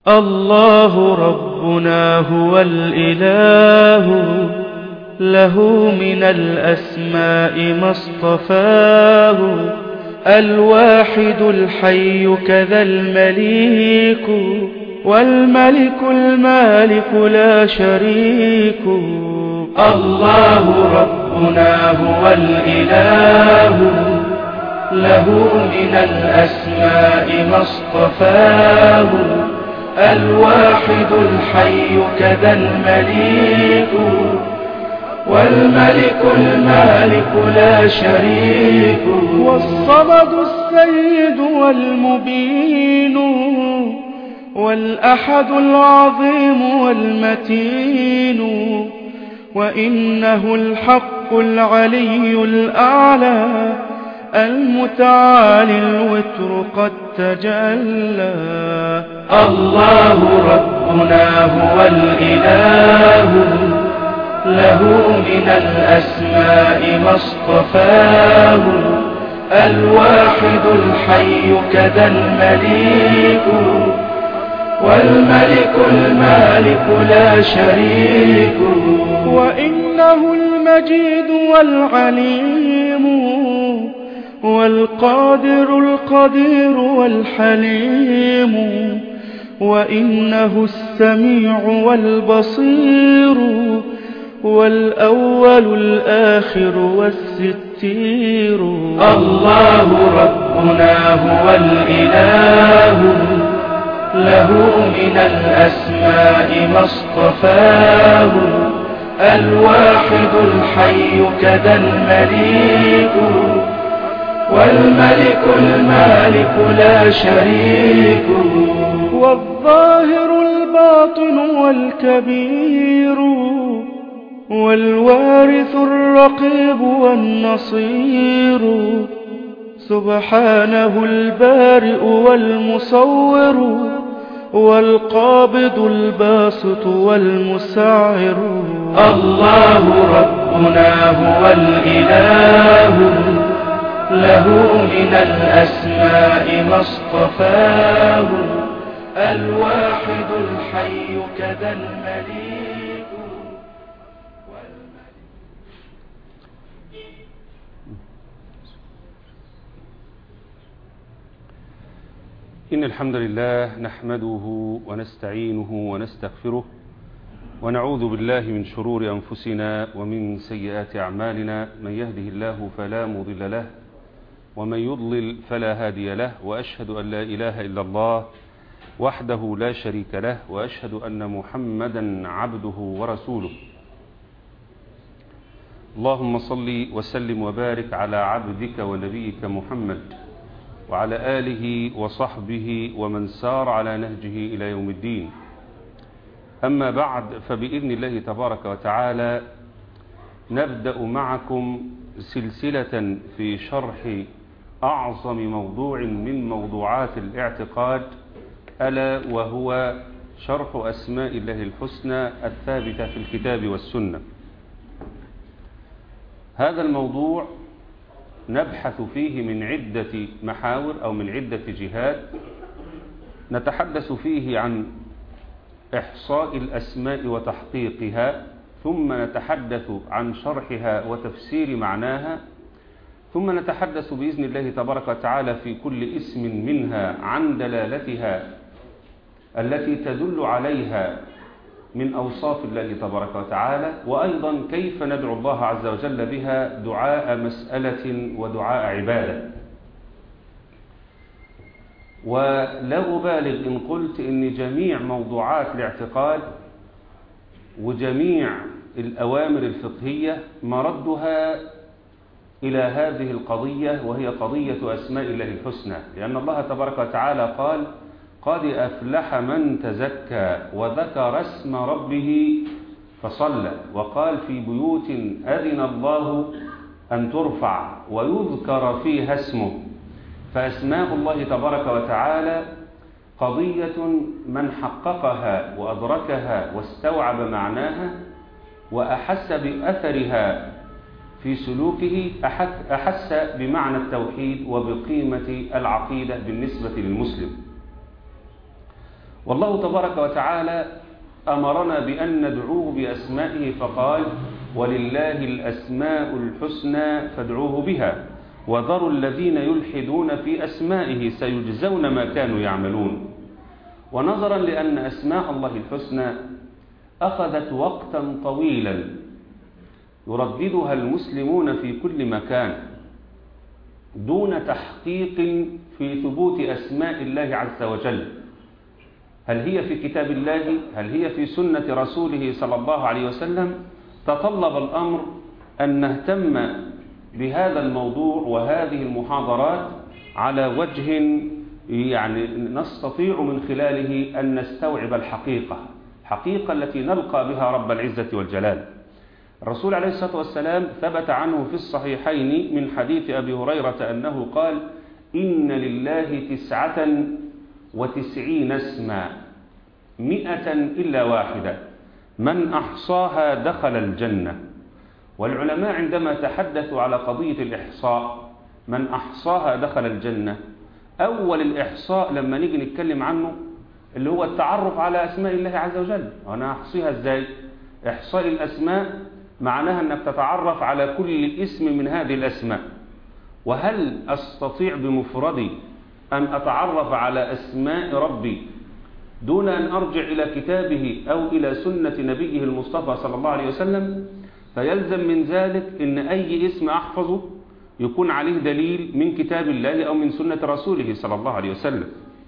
الله ربنا هو الإله له من الأسماء ما اصطفاه الواحد الحي كذا المليك والملك المالك لا شريك الله ربنا هو الإله له من الأسماء ما اصطفاه الواحد الحي كذا المليك والملك المالك لا شريك والصمد السيد والمبين والأحد العظيم والمتين وإنه الحق العلي الأعلى المتعالي الوتر قد تجلى الله ربنا هو الإله له من الأسماء ما اصطفاه الواحد الحي كذا المليك والملك المالك لا شريك وإنه المجيد والعليم والقادر القدير والحليم وإنه السميع والبصير والأول الآخر والستير الله ربنا هو الإله له من الأسماء ما اصطفاه الواحد الحي كذا المليك والملك المالك لا شريك والظاهر الباطن والكبير والوارث الرقيب والنصير سبحانه البارئ والمصور والقابض الباسط والمسعر الله ربنا هو الإله له من الأسماء ما اصطفاه الواحد الحي كذا المليك إن الحمد لله نحمده ونستعينه ونستغفره ونعوذ بالله من شرور أنفسنا ومن سيئات أعمالنا من يهده الله فلا مضل له ومن يضلل فلا هادي له وأشهد أن لا إله إلا الله وحده لا شريك له وأشهد أن محمدا عبده ورسوله اللهم صل وسلم وبارك على عبدك ونبيك محمد وعلى آله وصحبه ومن سار على نهجه إلى يوم الدين أما بعد فبإذن الله تبارك وتعالى نبدأ معكم سلسلة في شرح أعظم موضوع من موضوعات الاعتقاد ألا وهو شرح أسماء الله الحسنى الثابتة في الكتاب والسنة هذا الموضوع نبحث فيه من عدة محاور أو من عدة جهات نتحدث فيه عن إحصاء الأسماء وتحقيقها ثم نتحدث عن شرحها وتفسير معناها ثم نتحدث بإذن الله تبارك وتعالى في كل اسم منها عن دلالتها التي تدل عليها من أوصاف الله تبارك وتعالى وأيضا كيف ندعو الله عز وجل بها دعاء مسألة ودعاء عبادة ولا أبالغ إن قلت إن جميع موضوعات الاعتقاد وجميع الأوامر الفقهية مردها إلى هذه القضية وهي قضية أسماء الله الحسنى لأن الله تبارك وتعالى قال قد أفلح من تزكى وذكر اسم ربه فصلى وقال في بيوت أذن الله أن ترفع ويذكر فيها اسمه فأسماء الله تبارك وتعالى قضية من حققها وأدركها واستوعب معناها وأحس بأثرها في سلوكه أحس بمعنى التوحيد وبقيمة العقيدة بالنسبة للمسلم والله تبارك وتعالى أمرنا بأن ندعوه بأسمائه فقال ولله الأسماء الحسنى فادعوه بها وذروا الذين يلحدون في أسمائه سيجزون ما كانوا يعملون ونظرا لأن أسماء الله الحسنى أخذت وقتا طويلا يرددها المسلمون في كل مكان دون تحقيق في ثبوت أسماء الله عز وجل هل هي في كتاب الله هل هي في سنة رسوله صلى الله عليه وسلم تطلب الأمر أن نهتم بهذا الموضوع وهذه المحاضرات على وجه يعني نستطيع من خلاله أن نستوعب الحقيقة الحقيقة التي نلقى بها رب العزة والجلال الرسول عليه الصلاة والسلام ثبت عنه في الصحيحين من حديث أبي هريرة أنه قال إن لله تسعة وتسعين اسما مئة إلا واحدة من أحصاها دخل الجنة والعلماء عندما تحدثوا على قضية الإحصاء من أحصاها دخل الجنة أول الإحصاء لما نيجي نتكلم عنه اللي هو التعرف على أسماء الله عز وجل وأنا أحصيها إزاي إحصاء الأسماء معناها أنك تتعرف على كل اسم من هذه الأسماء وهل أستطيع بمفردي أن أتعرف على أسماء ربي دون أن أرجع إلى كتابه أو إلى سنة نبيه المصطفى صلى الله عليه وسلم فيلزم من ذلك أن أي اسم أحفظه يكون عليه دليل من كتاب الله أو من سنة رسوله صلى الله عليه وسلم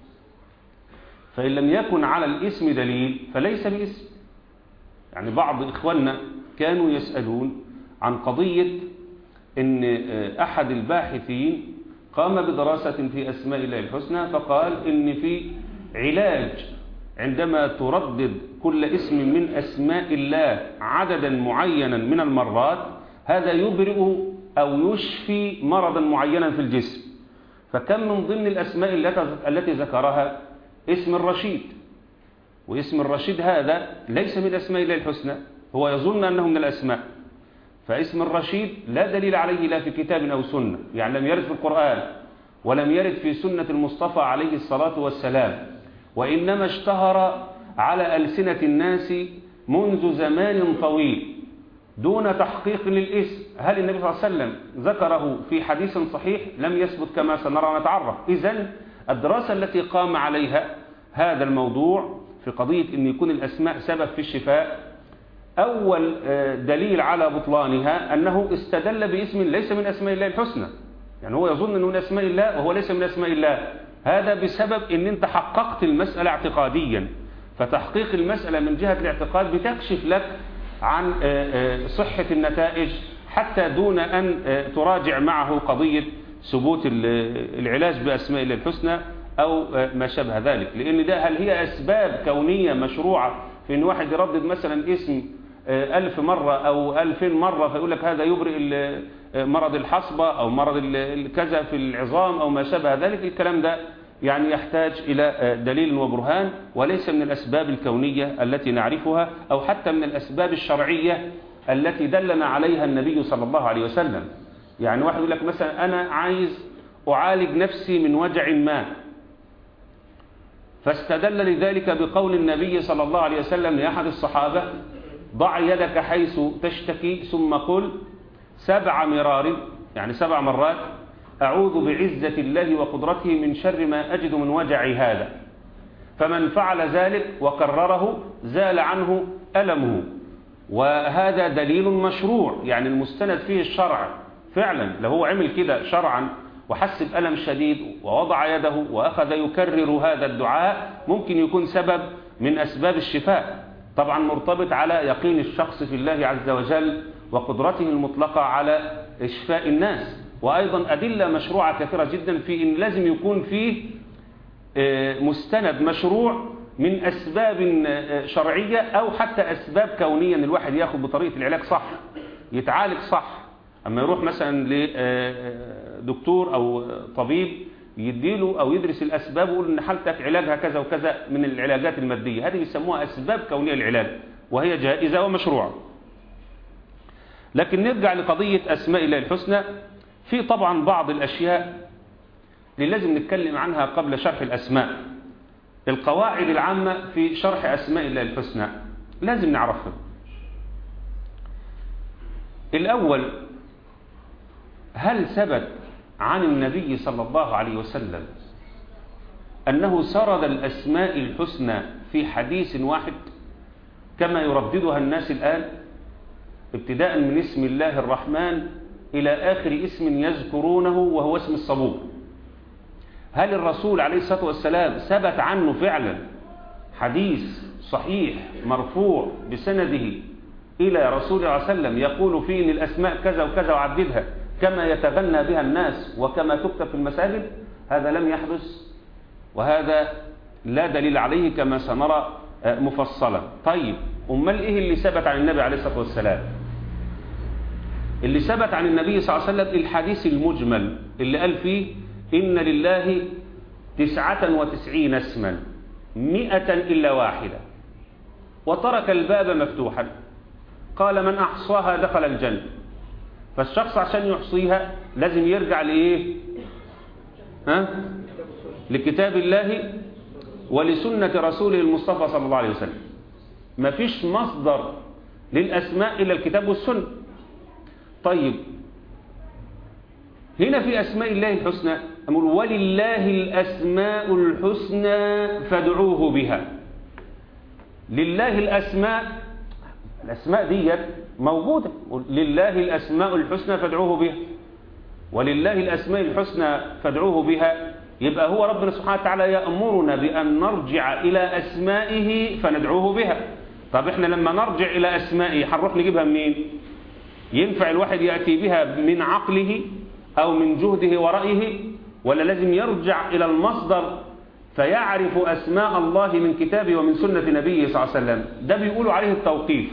فإن لم يكن على الاسم دليل فليس باسم يعني بعض إخواننا كانوا يسألون عن قضية أن أحد الباحثين قام بدراسة في أسماء الله الحسنى فقال إن في علاج عندما تردد كل اسم من أسماء الله عددا معينا من المرات هذا يبرئ أو يشفي مرضا معينا في الجسم فكم من ضمن الأسماء التي ذكرها اسم الرشيد واسم الرشيد هذا ليس من أسماء الله الحسنى هو يظن أنه من الأسماء فاسم الرشيد لا دليل عليه لا في كتاب أو سنة يعني لم يرد في القرآن ولم يرد في سنة المصطفى عليه الصلاة والسلام وإنما اشتهر على ألسنة الناس منذ زمان طويل دون تحقيق للاسم هل النبي صلى الله عليه وسلم ذكره في حديث صحيح لم يثبت كما سنرى ونتعرف إذن الدراسة التي قام عليها هذا الموضوع في قضية أن يكون الأسماء سبب في الشفاء أول دليل على بطلانها أنه استدل باسم ليس من أسماء الله الحسنى يعني هو يظن أنه من أسماء الله وهو ليس من أسماء الله هذا بسبب أن أنت حققت المسألة اعتقاديا فتحقيق المسألة من جهة الاعتقاد بتكشف لك عن صحة النتائج حتى دون أن تراجع معه قضية ثبوت العلاج بأسماء الله الحسنى أو ما شابه ذلك لأن ده هل هي أسباب كونية مشروعة في أن واحد يردد مثلا اسم ألف مرة أو ألفين مرة فيقول لك هذا يبرئ مرض الحصبة أو مرض الكذا في العظام أو ما شابه ذلك الكلام ده يعني يحتاج إلى دليل وبرهان وليس من الأسباب الكونية التي نعرفها أو حتى من الأسباب الشرعية التي دلنا عليها النبي صلى الله عليه وسلم يعني واحد يقول لك مثلا أنا عايز أعالج نفسي من وجع ما فاستدل لذلك بقول النبي صلى الله عليه وسلم لأحد الصحابة ضع يدك حيث تشتكي ثم قل سبع مرار يعني سبع مرات أعوذ بعزة الله وقدرته من شر ما أجد من وجعي هذا فمن فعل ذلك وكرره زال عنه ألمه وهذا دليل مشروع يعني المستند فيه الشرع فعلا لو هو عمل كده شرعا وحس بألم شديد ووضع يده وأخذ يكرر هذا الدعاء ممكن يكون سبب من أسباب الشفاء طبعا مرتبط على يقين الشخص في الله عز وجل وقدرته المطلقة على إشفاء الناس وأيضا أدلة مشروعة كثيرة جدا في أن لازم يكون فيه مستند مشروع من أسباب شرعية أو حتى أسباب كونية أن الواحد ياخد بطريقة العلاج صح يتعالج صح أما يروح مثلا لدكتور أو طبيب يديله أو يدرس الأسباب ويقول إن حالتك علاجها كذا وكذا من العلاجات المادية هذه يسموها أسباب كونية العلاج وهي جائزة ومشروعة لكن نرجع لقضية أسماء الله الحسنى في طبعا بعض الأشياء اللي لازم نتكلم عنها قبل شرح الأسماء القواعد العامة في شرح أسماء الله الحسنى لازم نعرفها الأول هل ثبت عن النبي صلى الله عليه وسلم أنه سرد الأسماء الحسنى في حديث واحد كما يرددها الناس الآن ابتداء من اسم الله الرحمن إلى آخر اسم يذكرونه وهو اسم الصبور هل الرسول عليه الصلاة والسلام ثبت عنه فعلا حديث صحيح مرفوع بسنده إلى رسول الله عليه وسلم يقول فيه إن الأسماء كذا وكذا وعددها كما يتغنى بها الناس وكما تكتب في المساجد هذا لم يحدث وهذا لا دليل عليه كما سنرى مفصلا طيب أمال إيه اللي ثبت عن النبي عليه الصلاة والسلام اللي ثبت عن النبي صلى الله عليه وسلم الحديث المجمل اللي قال فيه إن لله تسعة وتسعين اسما مئة إلا واحدة وترك الباب مفتوحا قال من أحصاها دخل الجنة فالشخص عشان يحصيها لازم يرجع لإيه ها؟ لكتاب الله ولسنة رسوله المصطفى صلى الله عليه وسلم ما فيش مصدر للأسماء إلا الكتاب والسنة طيب هنا في أسماء الله الحسنى أقول ولله الأسماء الحسنى فادعوه بها لله الأسماء الأسماء دي موجودة لله الأسماء الحسنى فادعوه بها ولله الأسماء الحسنى فادعوه بها يبقى هو ربنا سبحانه وتعالى يأمرنا بأن نرجع إلى أسمائه فندعوه بها طب احنا لما نرجع إلى أسمائه هنروح نجيبها منين ينفع الواحد يأتي بها من عقله أو من جهده ورأيه ولا لازم يرجع إلى المصدر فيعرف أسماء الله من كتابه ومن سنة نبيه صلى الله عليه وسلم ده بيقولوا عليه التوقيف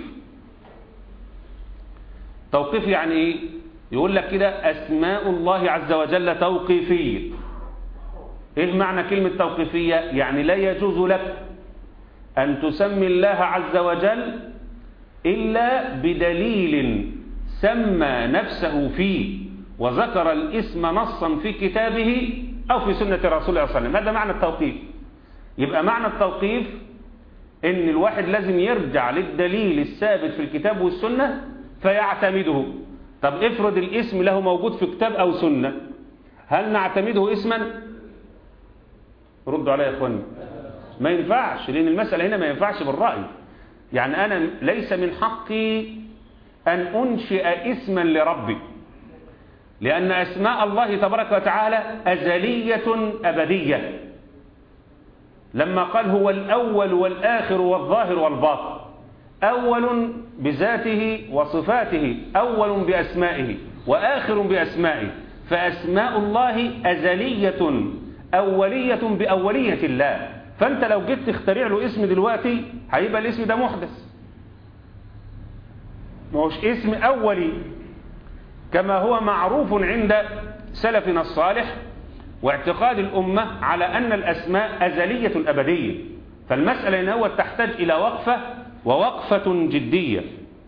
توقيف يعني ايه يقول لك كده أسماء الله عز وجل توقيفية ايه معنى كلمة توقيفية يعني لا يجوز لك أن تسمي الله عز وجل إلا بدليل سمى نفسه فيه وذكر الاسم نصا في كتابه أو في سنة رسول الله صلى الله عليه وسلم هذا معنى التوقيف يبقى معنى التوقيف ان الواحد لازم يرجع للدليل الثابت في الكتاب والسنة فيعتمده طب افرض الاسم له موجود في كتاب أو سنة هل نعتمده اسما ردوا علي يا اخواني ما ينفعش لأن المسألة هنا ما ينفعش بالرأي يعني أنا ليس من حقي أن أنشئ اسما لربي لأن أسماء الله تبارك وتعالى أزلية أبدية لما قال هو الأول والآخر والظاهر والباطن أول بذاته وصفاته أول بأسمائه وآخر بأسمائه فأسماء الله أزلية أولية بأولية الله فأنت لو جيت تخترع له اسم دلوقتي هيبقى الاسم ده محدث ما هوش اسم أولي كما هو معروف عند سلفنا الصالح واعتقاد الأمة على أن الأسماء أزلية أبدية فالمسألة إن هو تحتاج إلى وقفة ووقفة جدية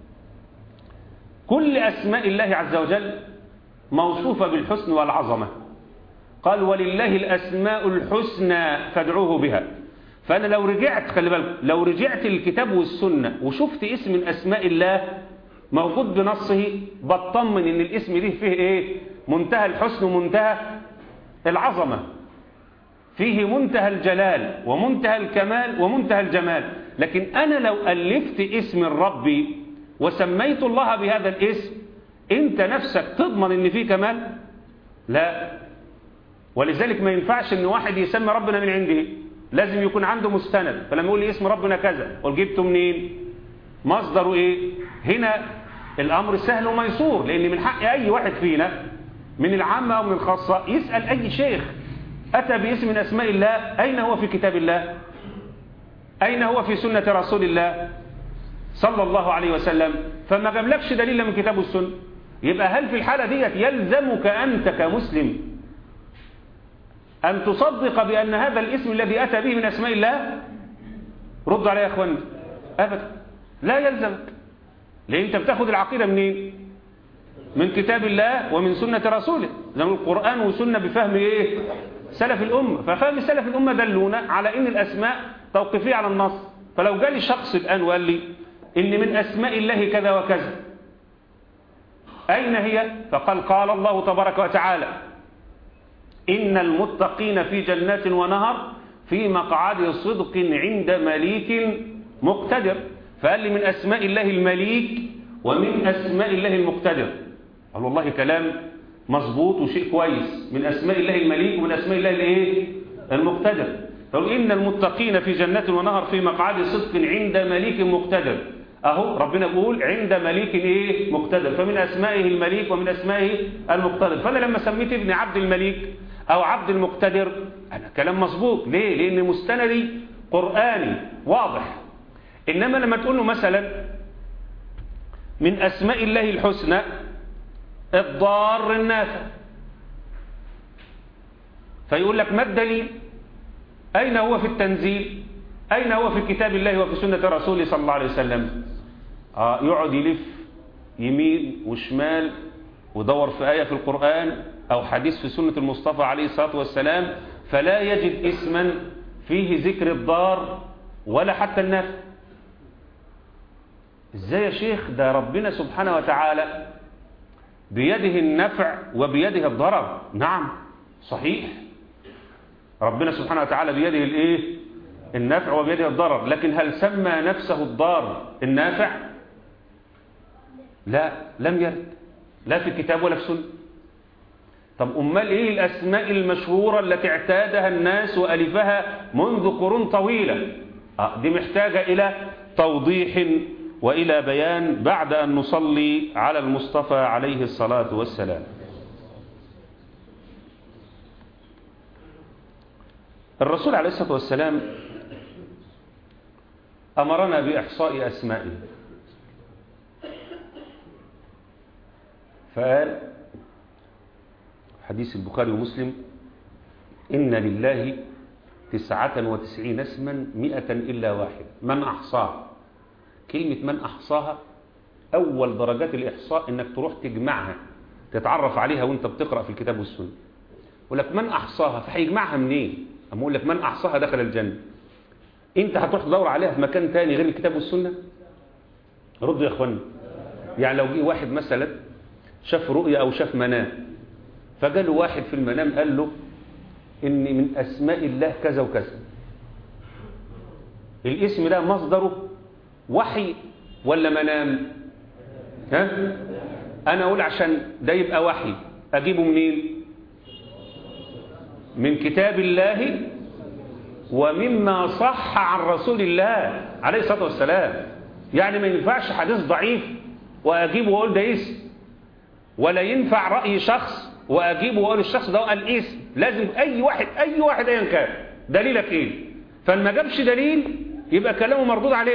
كل أسماء الله عز وجل موصوفة بالحسن والعظمة قال ولله الأسماء الحسنى فادعوه بها فأنا لو رجعت خلي بالك لو رجعت الكتاب والسنة وشفت اسم من أسماء الله موجود بنصه بطمن ان الاسم ده فيه ايه منتهى الحسن ومنتهى العظمة فيه منتهى الجلال ومنتهى الكمال ومنتهى الجمال لكن انا لو الفت اسم الرب وسميت الله بهذا الاسم انت نفسك تضمن ان فيه كمال لا ولذلك ما ينفعش ان واحد يسمي ربنا من عنده لازم يكون عنده مستند فلما يقول لي اسم ربنا كذا قول جبته منين مصدره ايه هنا الامر سهل وميسور لان من حق اي واحد فينا من العامة او من الخاصة يسأل اي شيخ اتى باسم من اسماء الله اين هو في كتاب الله اين هو في سنة رسول الله صلى الله عليه وسلم فما جابلكش دليل من كتاب السنة يبقى هل في الحالة ديت يلزمك انت كمسلم ان تصدق بان هذا الاسم الذي اتى به من اسماء الله رد عليه يا اخواني ابدا لا يلزمك لان انت بتاخد العقيده منين من كتاب الله ومن سنه رسوله زي ما القران وسنه بفهم ايه سلف الأمة ففهم سلف الأمة دلونا على إن الأسماء توقيفية على النص فلو جالي شخص الآن وقال لي إن من أسماء الله كذا وكذا أين هي فقال قال الله تبارك وتعالى إن المتقين في جنات ونهر في مقعد صدق عند مليك مقتدر فقال لي من أسماء الله المليك ومن أسماء الله المقتدر قال والله كلام مظبوط وشيء كويس من أسماء الله المليك ومن أسماء الله الايه المقتدر فقال إن المتقين في جنات ونهر في مقعد صدق عند مليك مقتدر أهو ربنا بيقول عند مليك إيه مقتدر فمن أسمائه المليك ومن أسمائه المقتدر فأنا لما سميت ابن عبد المليك أو عبد المقتدر أنا كلام مظبوط ليه لأن مستندي قرآني واضح إنما لما تقول له مثلا من أسماء الله الحسنى الضار النافع فيقول لك ما الدليل أين هو في التنزيل أين هو في كتاب الله وفي سنة رسوله صلى الله عليه وسلم آه يقعد يلف يمين وشمال ودور في آية في القرآن أو حديث في سنة المصطفى عليه الصلاة والسلام فلا يجد اسما فيه ذكر الضار ولا حتى النافع ازاي يا شيخ ده ربنا سبحانه وتعالى بيده النفع وبيده الضرر نعم صحيح ربنا سبحانه وتعالى بيده الايه النفع وبيده الضرر لكن هل سمى نفسه الضار النافع لا لم يرد لا في الكتاب ولا في السنه طب امال ايه الاسماء المشهوره التي اعتادها الناس والفها منذ قرون طويله آه دي محتاجه الى توضيح والى بيان بعد ان نصلي على المصطفى عليه الصلاه والسلام الرسول عليه الصلاه والسلام امرنا باحصاء اسمائه فقال حديث البخاري ومسلم إن لله تسعة وتسعين اسما مئة إلا واحد من أحصاها كلمة من أحصاها أول درجات الإحصاء إنك تروح تجمعها تتعرف عليها وانت بتقرأ في الكتاب والسنة يقول لك من أحصاها فهيجمعها منين أما أقول لك من أحصاها دخل الجنة انت هتروح تدور عليها في مكان تاني غير الكتاب والسنة ردوا يا اخوانا يعني لو جه واحد مثلا شاف رؤيا أو شاف منام فجاله واحد في المنام قال له إن من أسماء الله كذا وكذا الاسم ده مصدره وحي ولا منام ها أنا أقول عشان ده يبقى وحي أجيبه منين من كتاب الله ومما صح عن رسول الله عليه الصلاة والسلام يعني ما ينفعش حديث ضعيف وأجيبه وأقول ده اسم ولا ينفع رأي شخص واجيبه واقول الشخص ده قال اسم لازم اي واحد اي واحد ايا كان دليلك ايه فما جابش دليل يبقى كلامه مردود عليه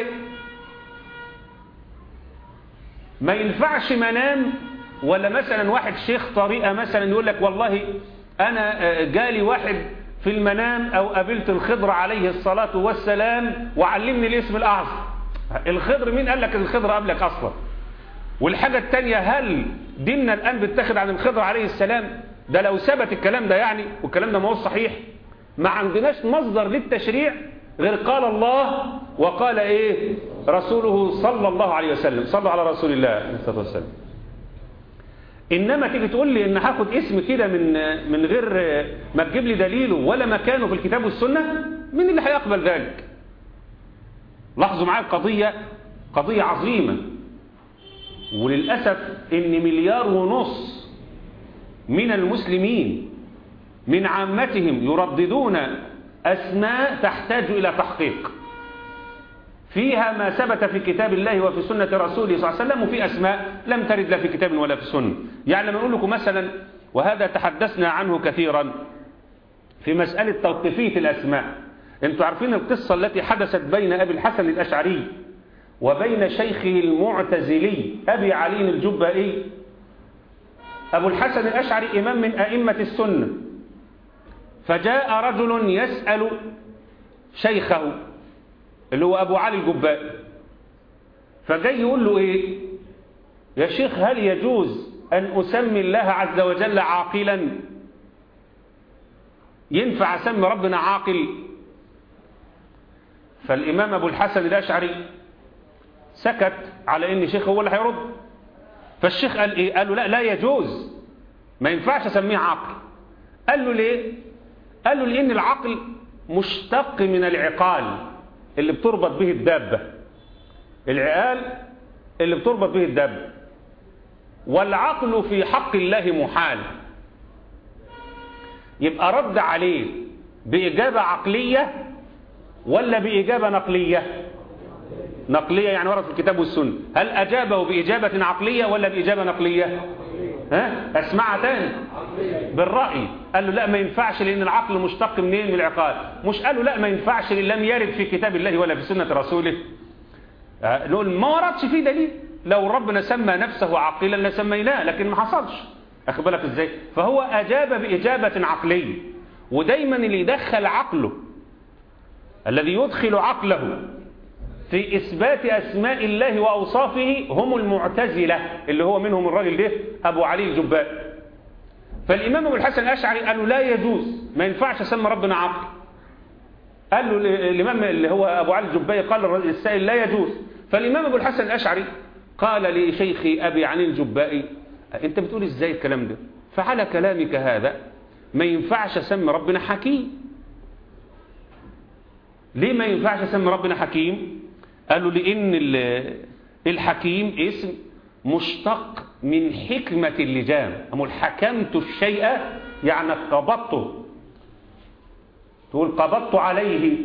ما ينفعش منام ولا مثلا واحد شيخ طريقه مثلا يقول لك والله انا جالي واحد في المنام او قابلت الخضر عليه الصلاه والسلام وعلمني الاسم الاعظم الخضر مين قال لك الخضر قبلك اصلا والحاجة التانية هل ديننا الآن بيتاخد عن الخضر عليه السلام ده لو ثبت الكلام ده يعني والكلام ده ما هو صحيح ما عندناش مصدر للتشريع غير قال الله وقال ايه رسوله صلى الله عليه وسلم صلوا على رسول الله عليه الصلاة والسلام انما تيجي تقول لي ان هاخد اسم كده من من غير ما تجيب لي دليله ولا مكانه في الكتاب والسنة مين اللي هيقبل ذلك لاحظوا معايا القضية قضية عظيمة وللأسف إن مليار ونص من المسلمين من عامتهم يرددون أسماء تحتاج إلى تحقيق فيها ما ثبت في كتاب الله وفي سنة رسوله صلى الله عليه وسلم وفي أسماء لم ترد لا في كتاب ولا في سنة يعني لما نقول لكم مثلا وهذا تحدثنا عنه كثيرا في مسألة توقيفية الأسماء انتوا عارفين القصة التي حدثت بين أبي الحسن الأشعري وبين شيخه المعتزلي أبي علي الجبائي أبو الحسن الأشعري إمام من أئمة السنة فجاء رجل يسأل شيخه اللي هو أبو علي الجبائي فجاي يقول له إيه يا شيخ هل يجوز أن أسمي الله عز وجل عاقلا ينفع أسمي ربنا عاقل فالإمام أبو الحسن الأشعري سكت على إن شيخ هو اللي هيرد فالشيخ قال إيه قال له لا لا يجوز ما ينفعش أسميه عقل قال له ليه قال له لأن العقل مشتق من العقال اللي بتربط به الدابة العقال اللي بتربط به الدابة والعقل في حق الله محال يبقى رد عليه بإجابة عقلية ولا بإجابة نقلية نقلية يعني ورد في الكتاب والسنة هل أجابه بإجابة عقلية ولا بإجابة نقلية ها اسمعها تاني بالرأي قال له لا ما ينفعش لأن العقل مشتق منين من العقال مش قال له لا ما ينفعش لأن لم يرد في كتاب الله ولا في سنة رسوله آه، نقول ما وردش فيه دليل لو ربنا سمى نفسه عاقلا لسميناه لكن ما حصلش أخد بالك ازاي فهو أجاب بإجابة عقلية ودايما اللي يدخل عقله الذي يدخل عقله في إثبات أسماء الله وأوصافه هم المعتزلة اللي هو منهم الراجل ده أبو علي الجباء فالإمام أبو الحسن الأشعري قال له لا يجوز ما ينفعش أسمى ربنا عقل قال له الإمام اللي هو أبو علي الجباء قال للسائل لا يجوز فالإمام أبو الحسن الأشعري قال لشيخي أبي علي الجبائي أنت بتقول إزاي الكلام ده فعلى كلامك هذا ما ينفعش أسمي ربنا حكيم ليه ما ينفعش أسمي ربنا حكيم قالوا لأن الحكيم اسم مشتق من حكمة اللجام أقول حكمت الشيء يعني قبضته تقول قبضت عليه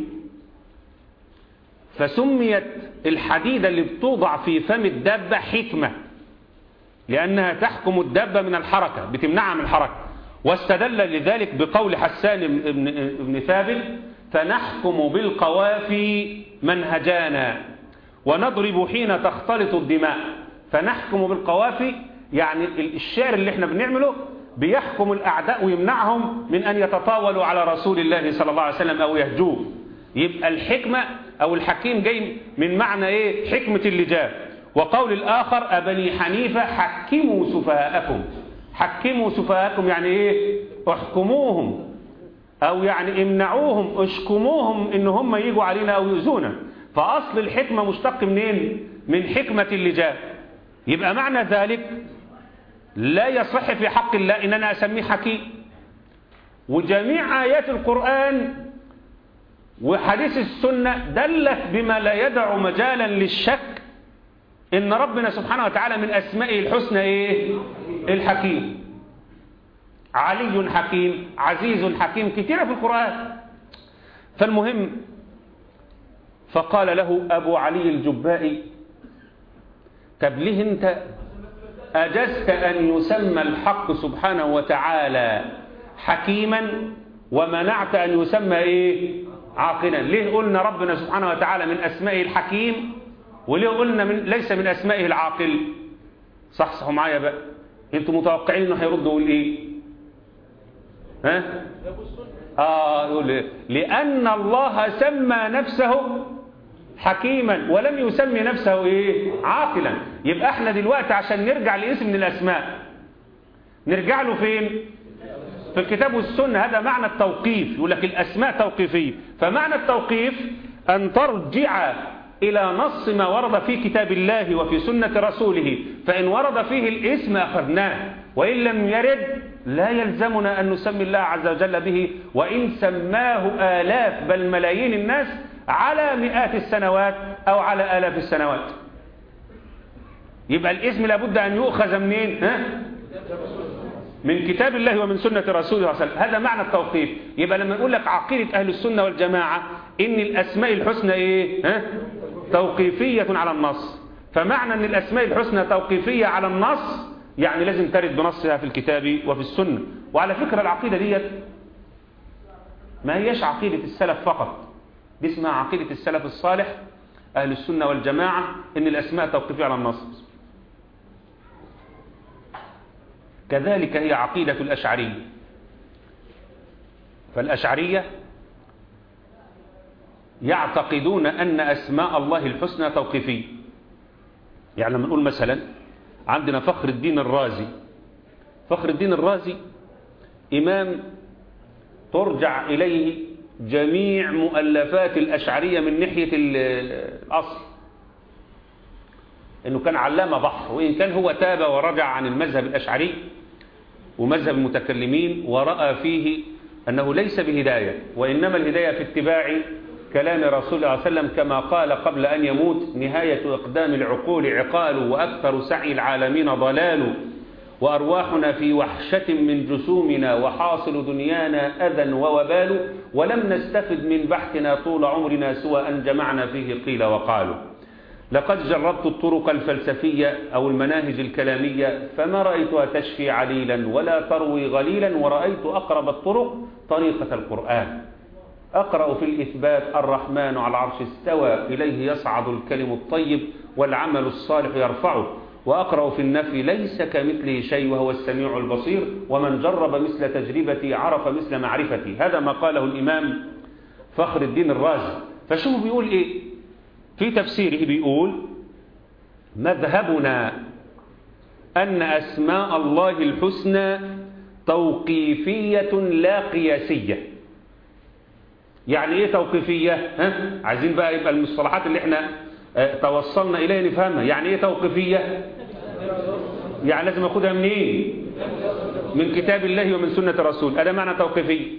فسميت الحديدة اللي بتوضع في فم الدابة حكمة لأنها تحكم الدابة من الحركة بتمنعها من الحركة واستدل لذلك بقول حسان بن ثابت فنحكم بالقوافي منهجانا ونضرب حين تختلط الدماء فنحكم بالقوافي يعني الشعر اللي احنا بنعمله بيحكم الأعداء ويمنعهم من أن يتطاولوا على رسول الله صلى الله عليه وسلم أو يهجوه يبقى الحكمة أو الحكيم جاي من معنى إيه حكمة اللجام وقول الآخر أبني حنيفة حكموا سفهاءكم حكموا سفهاءكم يعني إيه احكموهم أو يعني امنعوهم اشكموهم إن هم يجوا علينا أو يؤذونا فأصل الحكمة مشتق منين من حكمة اللجام يبقى معنى ذلك لا يصح في حق الله إن أنا أسميه حكيم وجميع آيات القرآن وحديث السنة دلت بما لا يدع مجالا للشك إن ربنا سبحانه وتعالى من أسمائه الحسنى إيه؟ الحكيم علي حكيم عزيز حكيم كثيرة في القرآن فالمهم فقال له أبو علي الجبائي طب ليه انت أجزت أن يسمى الحق سبحانه وتعالى حكيما ومنعت أن يسمى إيه عاقلا ليه قلنا ربنا سبحانه وتعالى من أسمائه الحكيم وليه قلنا من ليس من أسمائه العاقل صحصحوا معايا بقى انتوا متوقعين انه هيرد يقول ايه ها اه يقول إيه؟ لأن الله سمى نفسه حكيما ولم يسمي نفسه ايه عاقلا يبقى احنا دلوقتي عشان نرجع لاسم من الاسماء نرجع له فين في الكتاب والسنة هذا معنى التوقيف يقول لك الاسماء توقيفية فمعنى التوقيف ان ترجع الى نص ما ورد في كتاب الله وفي سنة رسوله فان ورد فيه الاسم اخذناه وان لم يرد لا يلزمنا ان نسمي الله عز وجل به وان سماه الاف بل ملايين الناس على مئات السنوات أو على آلاف السنوات يبقى الاسم لابد أن يؤخذ منين ها؟ من كتاب الله ومن سنة رسوله صلى الله عليه وسلم هذا معنى التوقيف يبقى لما نقول لك عقيدة أهل السنة والجماعة إن الأسماء الحسنى إيه ها؟ توقيفية على النص فمعنى أن الأسماء الحسنى توقيفية على النص يعني لازم ترد بنصها في الكتاب وفي السنة وعلى فكرة العقيدة ديت ما هيش عقيدة السلف فقط دي اسمها عقيدة السلف الصالح أهل السنة والجماعة إن الأسماء توقيفية على النص كذلك هي عقيدة الأشعرية فالأشعرية يعتقدون أن أسماء الله الحسنى توقيفية يعني لما نقول مثلا عندنا فخر الدين الرازي فخر الدين الرازي إمام ترجع إليه جميع مؤلفات الأشعرية من ناحية الأصل انه كان علامة بحر وإن كان هو تاب ورجع عن المذهب الأشعري ومذهب المتكلمين ورأى فيه أنه ليس بهداية وإنما الهداية في اتباع كلام رسول الله صلى الله عليه وسلم كما قال قبل أن يموت نهاية إقدام العقول عقال وأكثر سعي العالمين ضلال وأرواحنا في وحشة من جسومنا وحاصل دنيانا أذى ووبال ولم نستفد من بحثنا طول عمرنا سوى أن جمعنا فيه قيل وقالوا لقد جربت الطرق الفلسفية أو المناهج الكلامية فما رأيتها تشفي عليلا ولا تروي غليلا ورأيت أقرب الطرق طريقة القرآن أقرأ في الإثبات الرحمن على العرش استوى إليه يصعد الكلم الطيب والعمل الصالح يرفعه وأقرأ في النفي ليس كمثله شيء وهو السميع البصير ومن جرب مثل تجربتي عرف مثل معرفتي هذا ما قاله الإمام فخر الدين الرازي فشوف بيقول إيه في تفسيره بيقول مذهبنا أن أسماء الله الحسنى توقيفية لا قياسية يعني ايه توقيفية ها؟ عايزين بقى يبقى المصطلحات اللي احنا اه توصلنا اليها نفهمها يعني ايه توقيفية يعني لازم اخدها منين إيه؟ من كتاب الله ومن سنة الرسول هذا معنى توقيفية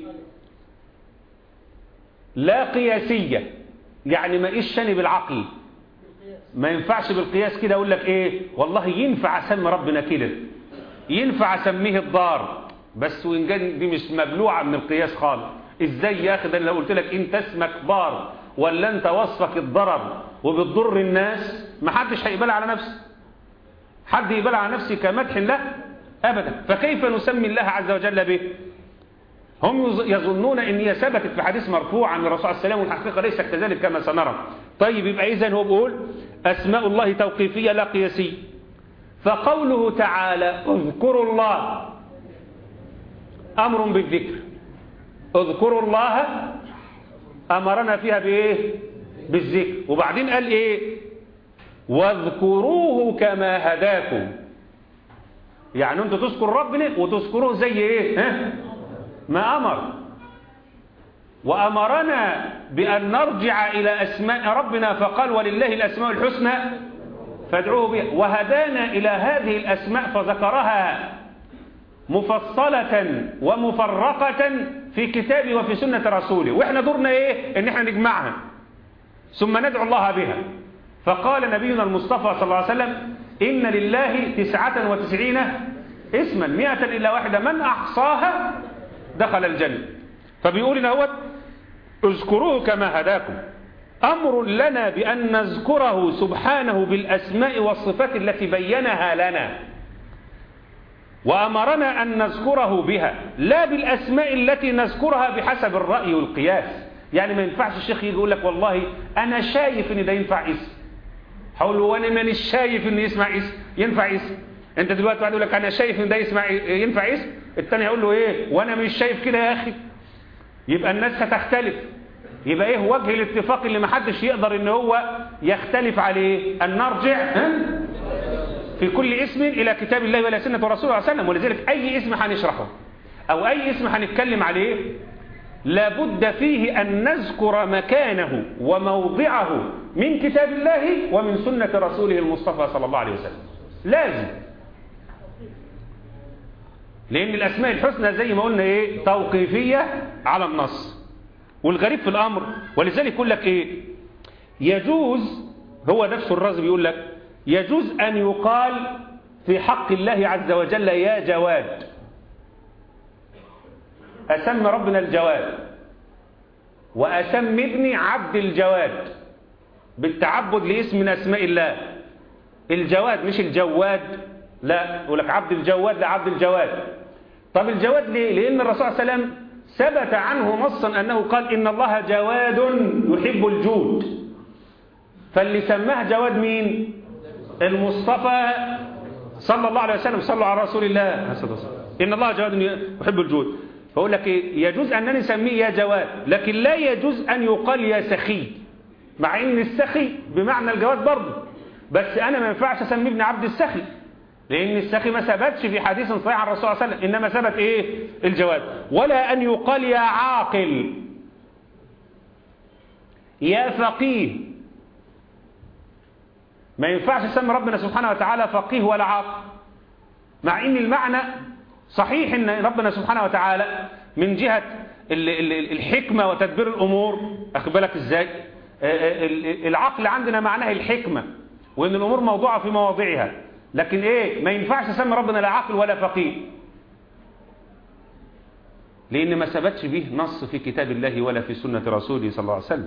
لا قياسية يعني ما إيش بالعقل ما ينفعش بالقياس كده اقول لك ايه والله ينفع اسمي ربنا كده ينفع اسميه الضار بس وان كان دي مش مبلوعه من القياس خالص ازاي يا اخي ده لو قلت لك انت اسمك ضار ولا انت وصفك الضرر وبتضر الناس ما حدش هيقبلها على نفسه حد يقبلها على نفسه كمدح له ابدا فكيف نسمي الله عز وجل به هم يظنون ان هي ثبتت في حديث مرفوع عن الرسول عليه السلام والحقيقه ليست كذلك كما سنرى طيب يبقى اذا هو بيقول اسماء الله توقيفيه لا قياسيه فقوله تعالى اذكروا الله امر بالذكر اذكروا الله امرنا فيها بايه بالذكر وبعدين قال ايه واذكروه كما هداكم يعني انتوا تذكروا ربنا وتذكروه زي ايه ها ما امر وامرنا بان نرجع الى اسماء ربنا فقال ولله الاسماء الحسنى فادعوه بها وهدانا الى هذه الاسماء فذكرها مفصلة ومفرقة في كتابه وفي سنة رسوله واحنا دورنا ايه ان احنا نجمعها ثم ندعو الله بها فقال نبينا المصطفى صلى الله عليه وسلم إن لله تسعة وتسعين اسما مئة إلا واحدة من أحصاها دخل الجنة فبيقول لنا هو اذكروه كما هداكم أمر لنا بأن نذكره سبحانه بالأسماء والصفات التي بينها لنا وأمرنا أن نذكره بها لا بالأسماء التي نذكرها بحسب الرأي والقياس يعني ما ينفعش الشيخ يجي يقول لك والله أنا شايف إن ده ينفع اسم هقول له وأنا مانيش شايف إن يسمع اسم ينفع اسم أنت دلوقتي واحد يقول لك أنا شايف إن ده يسمع ينفع اسم الثاني هيقول له إيه وأنا مش شايف كده يا أخي يبقى الناس هتختلف يبقى إيه وجه الاتفاق اللي ما حدش يقدر إن هو يختلف عليه أن نرجع ها؟ في كل اسم إلى كتاب الله وإلى سنة رسوله صلى الله عليه وسلم ولذلك أي اسم هنشرحه أو أي اسم هنتكلم عليه لابد فيه أن نذكر مكانه وموضعه من كتاب الله ومن سنة رسوله المصطفى صلى الله عليه وسلم لازم لأن الأسماء الحسنى زي ما قلنا إيه توقيفية على النص والغريب في الأمر ولذلك يقول لك إيه يجوز هو نفسه الرازي بيقول لك يجوز أن يقال في حق الله عز وجل يا جواد أسمي ربنا الجواد وأسمي ابني عبد الجواد بالتعبد لاسم من أسماء الله الجواد مش الجواد لا يقول لك عبد الجواد لا عبد الجواد طب الجواد ليه لأن الرسول صلى الله عليه وسلم ثبت عنه نصا أنه قال إن الله جواد يحب الجود فاللي سماه جواد مين المصطفى صلى الله عليه وسلم صلوا على رسول الله إن الله جواد يحب الجود فأقول لك إيه؟ يجوز أنني نسميه يا جواد لكن لا يجوز أن يقال يا سخي مع إن السخي بمعنى الجواد برضه بس أنا ما ينفعش أسميه ابن عبد السخي لأن السخي ما ثبتش في حديث صحيح عن الرسول صلى الله عليه وسلم إنما ثبت إيه الجواز ولا أن يقال يا عاقل يا فقيه ما ينفعش يسمي ربنا سبحانه وتعالى فقيه ولا عاقل مع ان المعنى صحيح ان ربنا سبحانه وتعالى من جهة الحكمة وتدبير الامور اخد بالك ازاي العقل عندنا معناه الحكمة وان الامور موضوعة في مواضعها لكن ايه ما ينفعش يسمي ربنا لا عاقل ولا فقيه لان ما ثبتش به نص في كتاب الله ولا في سنة رسوله صلى الله عليه وسلم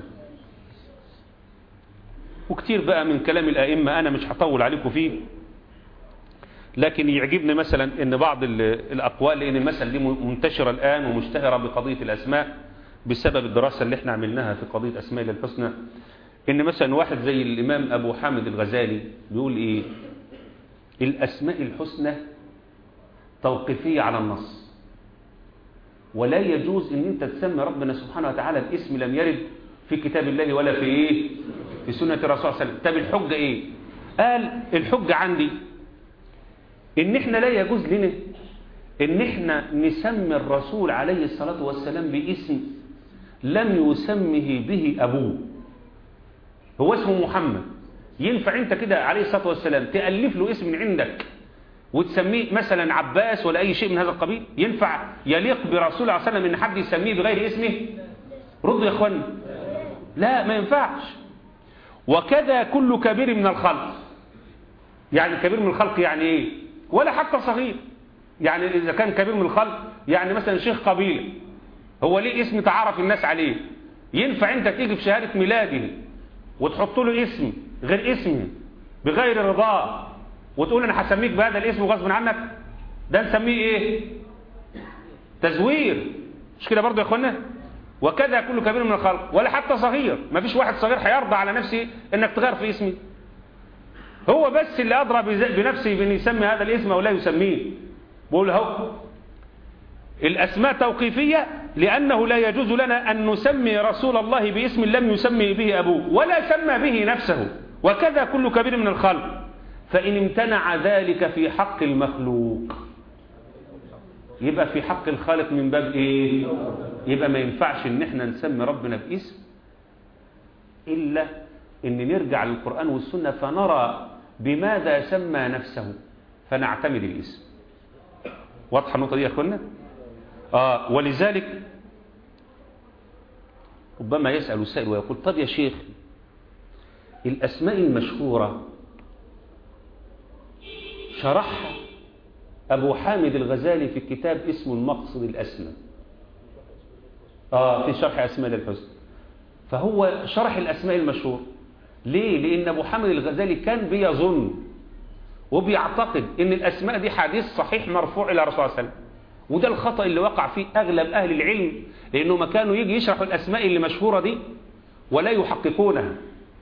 وكتير بقى من كلام الأئمة أنا مش هطول عليكم فيه لكن يعجبني مثلا ان بعض الأقوال لأن المسألة دي منتشرة الآن ومشتهرة بقضية الأسماء بسبب الدراسة اللي احنا عملناها في قضية أسماء الحسنى ان مثلا واحد زي الإمام أبو حامد الغزالي بيقول إيه الأسماء الحسنى توقيفية على النص ولا يجوز ان انت تسمي ربنا سبحانه وتعالى الاسم لم يرد في كتاب الله ولا في ايه في سنة الرسول صلى الله عليه وسلم طب الحجة ايه قال الحجة عندي ان احنا لا يجوز لنا ان احنا نسمي الرسول عليه الصلاة والسلام باسم لم يسمه به ابوه هو اسمه محمد ينفع انت كده عليه الصلاة والسلام تألف له اسم من عندك وتسميه مثلا عباس ولا اي شيء من هذا القبيل ينفع يليق برسول الله صلى الله عليه وسلم ان حد يسميه بغير اسمه ردوا يا اخواني لا ما ينفعش وكذا كل كبير من الخلق يعني كبير من الخلق يعني ايه ولا حتى صغير يعني اذا كان كبير من الخلق يعني مثلا شيخ قبيله هو ليه اسم تعرف الناس عليه ينفع انت تيجي في شهادة ميلاده وتحط له اسم غير اسمه بغير رضاه وتقول انا هسميك بهذا الاسم غصب عنك ده نسميه ايه تزوير مش كده برضه يا اخوانا وكذا كل كبير من الخلق ولا حتى صغير ما فيش واحد صغير هيرضى على نفسه انك تغير في اسمي هو بس اللي أدرى بنفسه بأن يسمي هذا الاسم أو لا يسميه بقول هو الأسماء توقيفية لأنه لا يجوز لنا أن نسمي رسول الله باسم لم يسمي به أبوه ولا سمى به نفسه وكذا كل كبير من الخلق فإن امتنع ذلك في حق المخلوق يبقى في حق الخالق من باب ايه يبقى ما ينفعش ان احنا نسمي ربنا باسم الا ان نرجع للقرآن والسنة فنرى بماذا سمى نفسه فنعتمد الاسم واضحة النقطة دي يا اخوانا آه ولذلك ربما يسأل السائل ويقول طب يا شيخ الأسماء المشهورة شرحها أبو حامد الغزالي في كتاب اسمه المقصد الأسمى آه في شرح أسماء الحسن فهو شرح الأسماء المشهور ليه؟ لأن أبو حامد الغزالي كان بيظن وبيعتقد أن الأسماء دي حديث صحيح مرفوع إلى رسول الله صلى الله عليه وسلم وده الخطأ اللي وقع فيه أغلب أهل العلم لأنه ما كانوا يجي يشرحوا الأسماء اللي مشهورة دي ولا يحققونها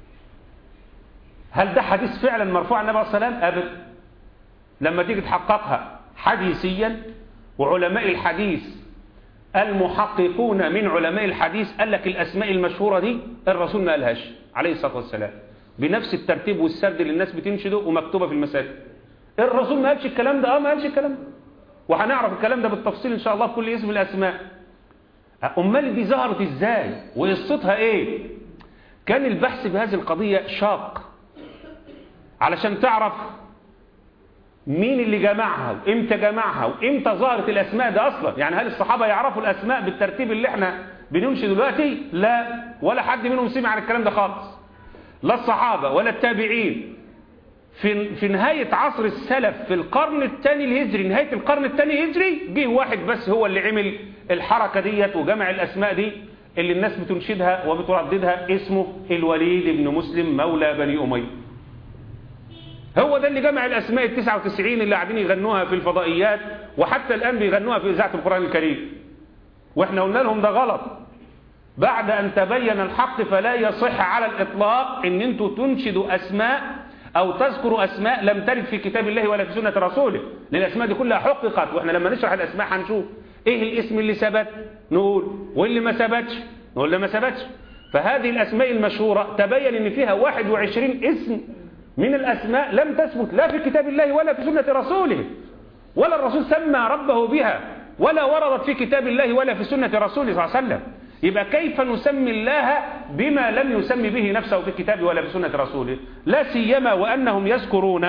هل ده حديث فعلا مرفوع عن النبي صلى الله عليه وسلم أبدا لما تيجي تحققها حديثيا وعلماء الحديث المحققون من علماء الحديث قال لك الأسماء المشهورة دي الرسول ما قالهاش عليه الصلاة والسلام بنفس الترتيب والسرد اللي الناس بتنشده ومكتوبة في المساجد الرسول ما قالش الكلام ده اه ما قالش الكلام ده وهنعرف الكلام ده بالتفصيل ان شاء الله في كل اسم الاسماء امال دي ظهرت ازاي وقصتها ايه كان البحث بهذه القضية شاق علشان تعرف مين اللي جمعها وامتى جمعها وامتى ظهرت الاسماء ده اصلا يعني هل الصحابة يعرفوا الاسماء بالترتيب اللي احنا بنمشي دلوقتي لا ولا حد منهم سمع عن الكلام ده خالص لا الصحابة ولا التابعين في في نهاية عصر السلف في القرن الثاني الهجري نهاية القرن الثاني الهجري جه واحد بس هو اللي عمل الحركة ديت وجمع الأسماء دي اللي الناس بتنشدها وبترددها اسمه الوليد بن مسلم مولى بني أمية هو ده اللي جمع الأسماء ال 99 اللي قاعدين يغنوها في الفضائيات وحتى الآن بيغنوها في إذاعة القرآن الكريم واحنا قلنا لهم ده غلط بعد أن تبين الحق فلا يصح على الإطلاق ان انتوا تنشدوا أسماء أو تذكروا أسماء لم ترد في كتاب الله ولا في سنة رسوله لأن الأسماء دي كلها حققت وإحنا لما نشرح الأسماء هنشوف إيه الاسم اللي ثبت نقول واللي ما ثبتش نقول اللي ما ثبتش فهذه الأسماء المشهورة تبين إن فيها 21 اسم من الأسماء لم تثبت لا في كتاب الله ولا في سنة رسوله ولا الرسول سمى ربه بها ولا وردت في كتاب الله ولا في سنة رسوله صلى الله عليه وسلم يبقى كيف نسمي الله بما لم يسمي به نفسه في الكتاب ولا في سنة رسوله لا سيما وأنهم يذكرون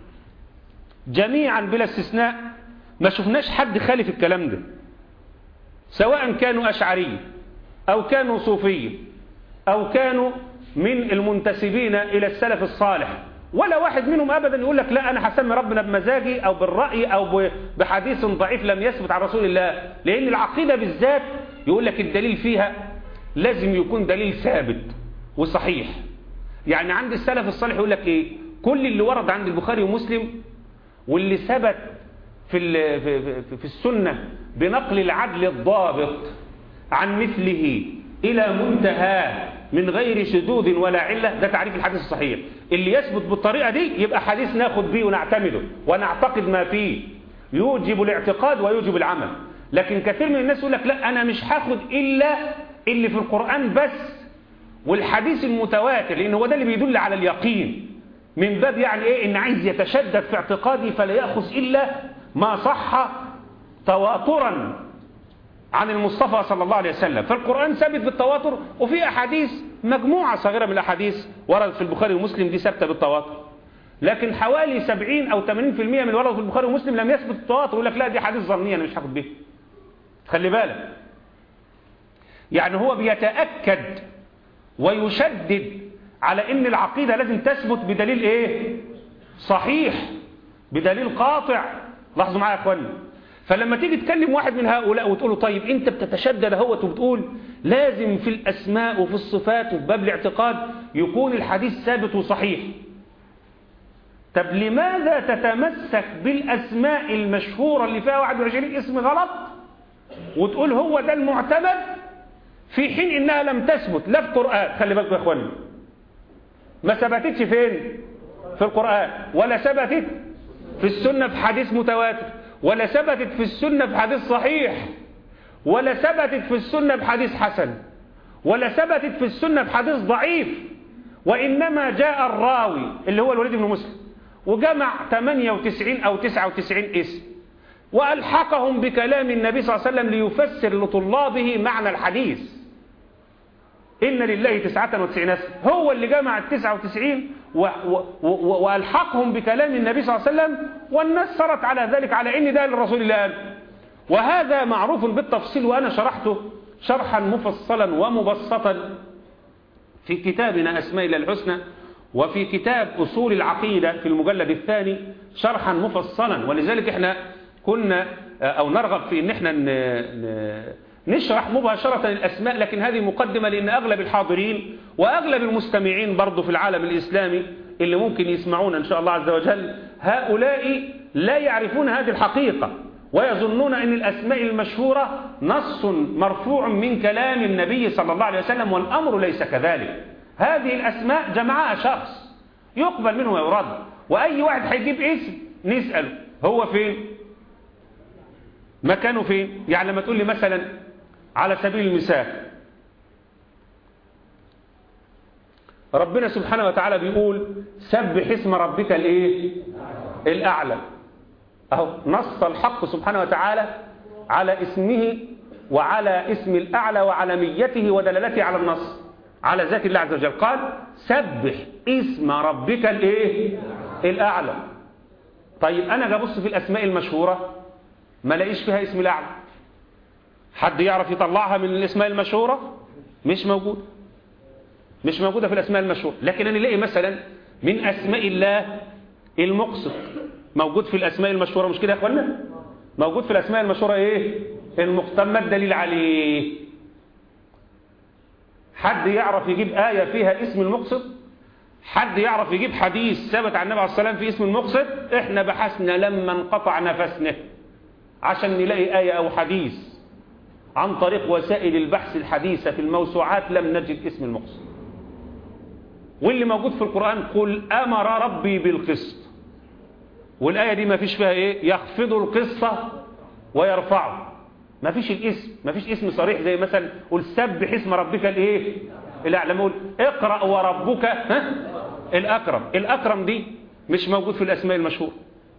جميعا بلا استثناء ما شفناش حد خالف الكلام ده سواء كانوا أشعري أو كانوا صوفي أو كانوا من المنتسبين إلى السلف الصالح ولا واحد منهم أبدا يقول لك لا أنا هسمي ربنا بمزاجي أو بالرأي أو بحديث ضعيف لم يثبت عن رسول الله لأن العقيدة بالذات يقول لك الدليل فيها لازم يكون دليل ثابت وصحيح يعني عند السلف الصالح يقول لك إيه كل اللي ورد عند البخاري ومسلم واللي ثبت في, في, في, في السنة بنقل العدل الضابط عن مثله إلى منتهى من غير شذوذ ولا علة ده تعريف الحديث الصحيح اللي يثبت بالطريقة دي يبقى حديث ناخد بيه ونعتمده ونعتقد ما فيه يوجب الاعتقاد ويوجب العمل لكن كثير من الناس يقول لك لا أنا مش هاخد إلا اللي في القرآن بس والحديث المتواتر لأن هو ده اللي بيدل على اليقين من باب يعني إيه إن عايز يتشدد في اعتقادي فلا يأخذ إلا ما صح تواترا عن المصطفى صلى الله عليه وسلم فالقرآن ثابت بالتواتر وفي أحاديث مجموعة صغيرة من الأحاديث وردت في البخاري ومسلم دي ثابتة بالتواتر لكن حوالي 70 أو 80% من ورد في البخاري ومسلم لم يثبت التواتر يقول لك لا دي حديث ظنية أنا مش هاخد بيه خلي بالك يعني هو بيتأكد ويشدد على ان العقيدة لازم تثبت بدليل ايه صحيح بدليل قاطع لاحظوا معايا يا اخواني فلما تيجي تكلم واحد من هؤلاء وتقول له طيب انت بتتشدد اهوت وبتقول لازم في الاسماء وفي الصفات وفي باب الاعتقاد يكون الحديث ثابت وصحيح طب لماذا تتمسك بالاسماء المشهورة اللي فيها 21 اسم غلط وتقول هو ده المعتمد في حين انها لم تثبت لا في القرآن خلي بالكم يا اخواني ما ثبتتش فين في القرآن ولا ثبتت في السنة في حديث متواتر ولا ثبتت في السنة في حديث صحيح ولا ثبتت في السنة في حديث حسن ولا ثبتت في السنة في حديث ضعيف وإنما جاء الراوي اللي هو الوليد بن مسلم وجمع 98 أو 99 اسم وألحقهم بكلام النبي صلى الله عليه وسلم ليفسر لطلابه معنى الحديث إن لله تسعة وتسعين اسم هو اللي جمع التسعة وتسعين و و و وألحقهم بكلام النبي صلى الله عليه وسلم والناس سرت على ذلك على إن ده للرسول الله قال وهذا معروف بالتفصيل وأنا شرحته شرحا مفصلا ومبسطا في كتابنا أسماء الله الحسنى وفي كتاب أصول العقيدة في المجلد الثاني شرحا مفصلا ولذلك احنا كنا أو نرغب في إن احنا نشرح مباشرة الأسماء لكن هذه مقدمة لأن أغلب الحاضرين وأغلب المستمعين برضو في العالم الإسلامي اللي ممكن يسمعون إن شاء الله عز وجل هؤلاء لا يعرفون هذه الحقيقة ويظنون أن الأسماء المشهورة نص مرفوع من كلام النبي صلى الله عليه وسلم والأمر ليس كذلك هذه الأسماء جمعها شخص يقبل منه ويرد وأي واحد هيجيب اسم نسأله هو فين مكانه فين يعني لما تقول لي مثلا على سبيل المثال ربنا سبحانه وتعالى بيقول سبح اسم ربك الايه الاعلى اهو نص الحق سبحانه وتعالى على اسمه وعلى اسم الاعلى وعلميته ودلالته على النص على ذات الله عز وجل قال سبح اسم ربك الايه الاعلى طيب انا ابص في الاسماء المشهوره ما لاقيش فيها اسم الاعلى حد يعرف يطلعها من الاسماء المشهورة مش موجود مش موجودة في الاسماء المشهورة لكن انا الاقي مثلا من اسماء الله المقسط موجود في الاسماء المشهورة مش كده يا اخوانا موجود في الاسماء المشهورة ايه المقسط ما الدليل عليه حد يعرف يجيب آية فيها اسم المقسط حد يعرف يجيب حديث ثبت عن النبي عليه الصلاة والسلام في اسم المقسط احنا بحثنا لما انقطع نفسنا عشان نلاقي آية او حديث عن طريق وسائل البحث الحديثة في الموسوعات لم نجد اسم المقصد واللي موجود في القرآن قل أمر ربي بالقسط والآية دي ما فيش فيها إيه يخفض القسط ويرفعه ما فيش الاسم ما فيش اسم صريح زي مثلا قل سبح اسم ربك الايه الاعلى اقول اقرأ وربك ها الأكرم الأكرم دي مش موجود في الأسماء المشهورة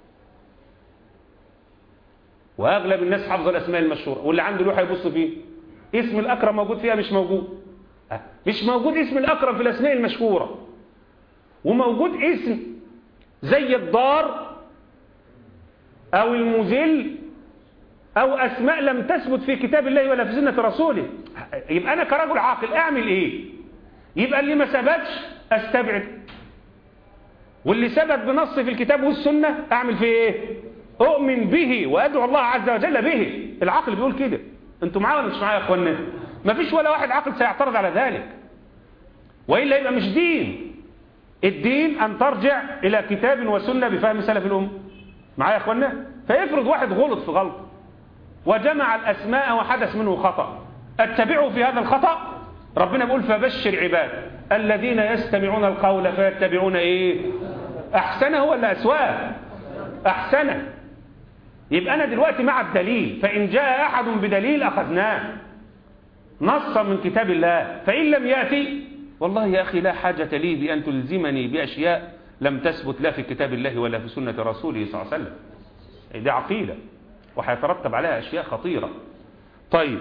وأغلب الناس حافظ الأسماء المشهورة واللي عنده لوحة يبص فيه اسم الأكرم موجود فيها مش موجود مش موجود اسم الأكرم في الأسماء المشهورة وموجود اسم زي الدار أو المذل أو أسماء لم تثبت في كتاب الله ولا في سنة رسوله يبقى أنا كرجل عاقل أعمل إيه يبقى اللي ما ثبتش أستبعد واللي ثبت بنص في الكتاب والسنة أعمل فيه إيه أؤمن به وأدعو الله عز وجل به العقل بيقول كده أنتوا معايا ولا مش معايا يا أخوانا ما فيش ولا واحد عاقل سيعترض على ذلك وإلا يبقى مش دين الدين أن ترجع إلى كتاب وسنة بفهم سلف الأمة معايا يا أخوانا فيفرض واحد غلط في غلط وجمع الأسماء وحدث منه خطأ اتبعوا في هذا الخطأ ربنا بيقول فبشر عباد الذين يستمعون القول فيتبعون ايه احسنه ولا اسواه احسنه يبقى انا دلوقتي مع الدليل فان جاء احد بدليل اخذناه نصا من كتاب الله فان لم ياتي والله يا اخي لا حاجه لي بان تلزمني باشياء لم تثبت لا في كتاب الله ولا في سنه رسوله صلى الله عليه وسلم دي عقيده وهيترتب عليها اشياء خطيره طيب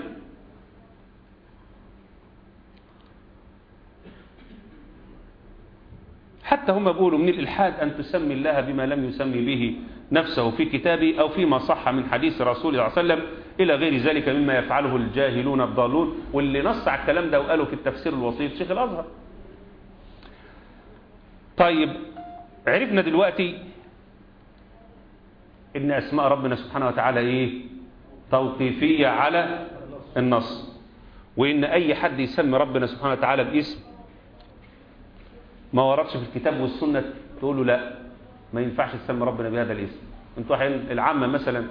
حتى هم بيقولوا من الإلحاد أن تسمي الله بما لم يسمي به نفسه في كتابه أو فيما صح من حديث رسول الله صلى الله عليه وسلم إلى غير ذلك مما يفعله الجاهلون الضالون واللي نص على الكلام ده وقاله في التفسير الوسيط شيخ الأزهر طيب عرفنا دلوقتي إن أسماء ربنا سبحانه وتعالى إيه توقيفية على النص وإن أي حد يسمي ربنا سبحانه وتعالى باسم ما وردش في الكتاب والسنة تقول له لا ما ينفعش تسمي ربنا بهذا الاسم انتوا احيانا العامة مثلا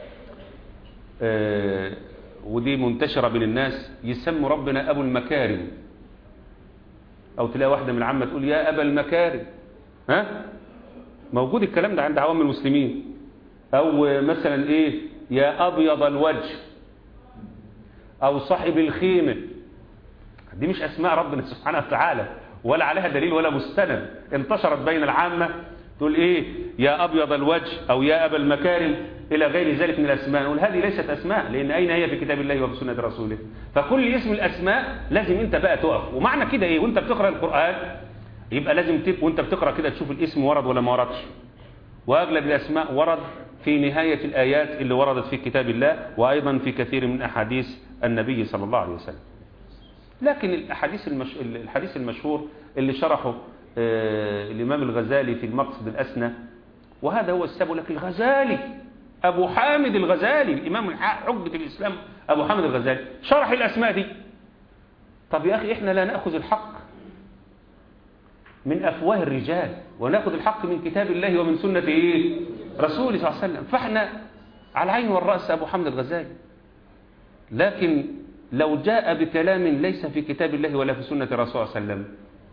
آه ودي منتشرة بين الناس يسموا ربنا أبو المكارم أو تلاقي واحدة من العامة تقول يا أبا المكارم ها موجود الكلام ده عند عوام المسلمين أو مثلا إيه يا أبيض الوجه أو صاحب الخيمة دي مش أسماء ربنا سبحانه وتعالى ولا عليها دليل ولا مستند انتشرت بين العامة تقول ايه يا ابيض الوجه او يا ابا المكارم الى غير ذلك من الاسماء نقول هذه ليست اسماء لان اين هي في كتاب الله وفي سنه رسوله فكل اسم الاسماء لازم انت بقى تقف ومعنى كده ايه وانت بتقرا القران يبقى لازم تب... وانت بتقرا كده تشوف الاسم ورد ولا ما وردش واغلب الاسماء ورد في نهايه الايات اللي وردت في كتاب الله وايضا في كثير من احاديث النبي صلى الله عليه وسلم لكن الحديث المش... الحديث المشهور اللي شرحه آه الإمام الغزالي في المقصد الأسنى وهذا هو السبب لك الغزالي أبو حامد الغزالي الإمام حجة الإسلام أبو حامد الغزالي شرح الأسماء دي طب يا أخي إحنا لا نأخذ الحق من أفواه الرجال ونأخذ الحق من كتاب الله ومن سنة إيه؟ رسوله صلى الله عليه وسلم فإحنا على العين والرأس أبو حامد الغزالي لكن لو جاء بكلام ليس في كتاب الله ولا في سنة رسول الله صلى الله عليه وسلم